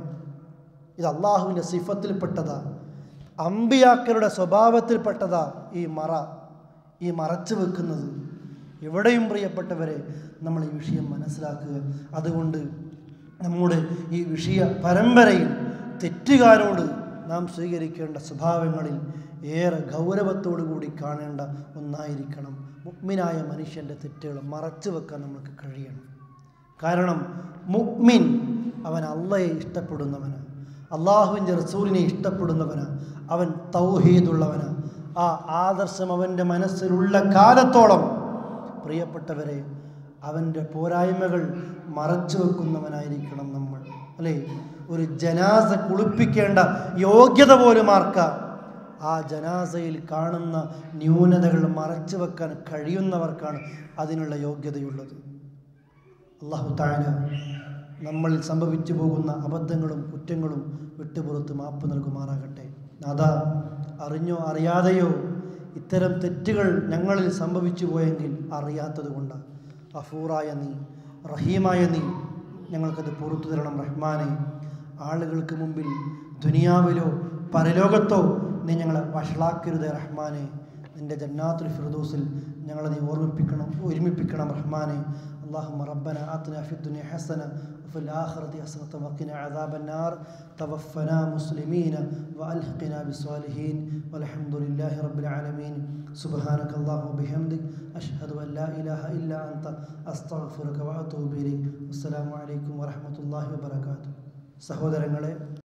ഇത് അള്ളാഹുവിൻ്റെ സിഫത്തിൽപ്പെട്ടതാ അമ്പിയാക്കളുടെ സ്വഭാവത്തിൽപ്പെട്ടതാ ഈ മറ ഈ മറച്ചു വെക്കുന്നത് എവിടെയും പ്രിയപ്പെട്ടവരെ നമ്മൾ ഈ വിഷയം മനസ്സിലാക്കുക അതുകൊണ്ട് നമ്മുടെ ഈ വിഷയ പരമ്പരയിൽ തെറ്റുകാരോട് നാം സ്വീകരിക്കേണ്ട സ്വഭാവങ്ങളിൽ ഏറെ ഗൗരവത്തോടു കൂടി കാണേണ്ട ഒന്നായിരിക്കണം മുഗ്മിനായ മനുഷ്യൻ്റെ തെറ്റുകൾ മറച്ചു വെക്കാൻ നമുക്ക് കഴിയണം കാരണം മുഗ്മിൻ അവൻ അള്ളയെ ഇഷ്ടപ്പെടുന്നവനാണ് അള്ളാഹുവിൻ്റെ റസൂലിനെ ഇഷ്ടപ്പെടുന്നവനാണ് അവൻ തൗഹീദുള്ളവനാണ് ആ ആദർശം അവൻ്റെ മനസ്സിലുള്ള കാലത്തോളം പ്രിയപ്പെട്ടവരെ അവൻ്റെ പോരായ്മകൾ മറച്ചു വെക്കുന്നവനായിരിക്കണം നമ്മൾ അല്ലേ ഒരു ജനാസ കുളിപ്പിക്കേണ്ട യോഗ്യത പോലും ആർക്കാം ആ ജനാസയിൽ കാണുന്ന ന്യൂനതകൾ മറച്ചു വെക്കാൻ കഴിയുന്നവർക്കാണ് അതിനുള്ള യോഗ്യതയുള്ളത് അള്ളാഹു താല നമ്മളിൽ സംഭവിച്ചു പോകുന്ന അബദ്ധങ്ങളും കുറ്റങ്ങളും വിട്ടുപുറത്ത് മാപ്പ് നൽകുമാറാകട്ടെ അതാ അറിഞ്ഞോ അറിയാതെയോ ഇത്തരം തെറ്റുകൾ ഞങ്ങളിൽ സംഭവിച്ചു പോയെങ്കിൽ അറിയാത്തത് കൊണ്ട് അഫൂറായ നീ റഹീമായ നീ ഞങ്ങൾക്കത് പുറത്തു തരണം റഹ്മാനെ ആളുകൾക്ക് മുമ്പിൽ ദുനിയാവിലോ പരലോകത്തോ നീ ഞങ്ങളെ വഷളാക്കരുത് റഹ്മാനെ നിൻ്റെ ജന്നാത്തുൽ ഫിർദൂസിൽ ഞങ്ങളെ നീ ഓർമ്മിപ്പിക്കണം ഒരുമിപ്പിക്കണം റഹ്മാനെ اللهم ربنا آتنا في الدنيا حسنة وفي الآخرة حسنة وقنا عذاب النار توفنا مسلمين وألحقنا بالصالحين والحمد لله رب العالمين سبحانك اللهم وبحمدك أشهد أن لا إله إلا أنت أستغفرك وأتوب إليك والسلام عليكم ورحمة الله وبركاته സഹോദരങ്ങളെ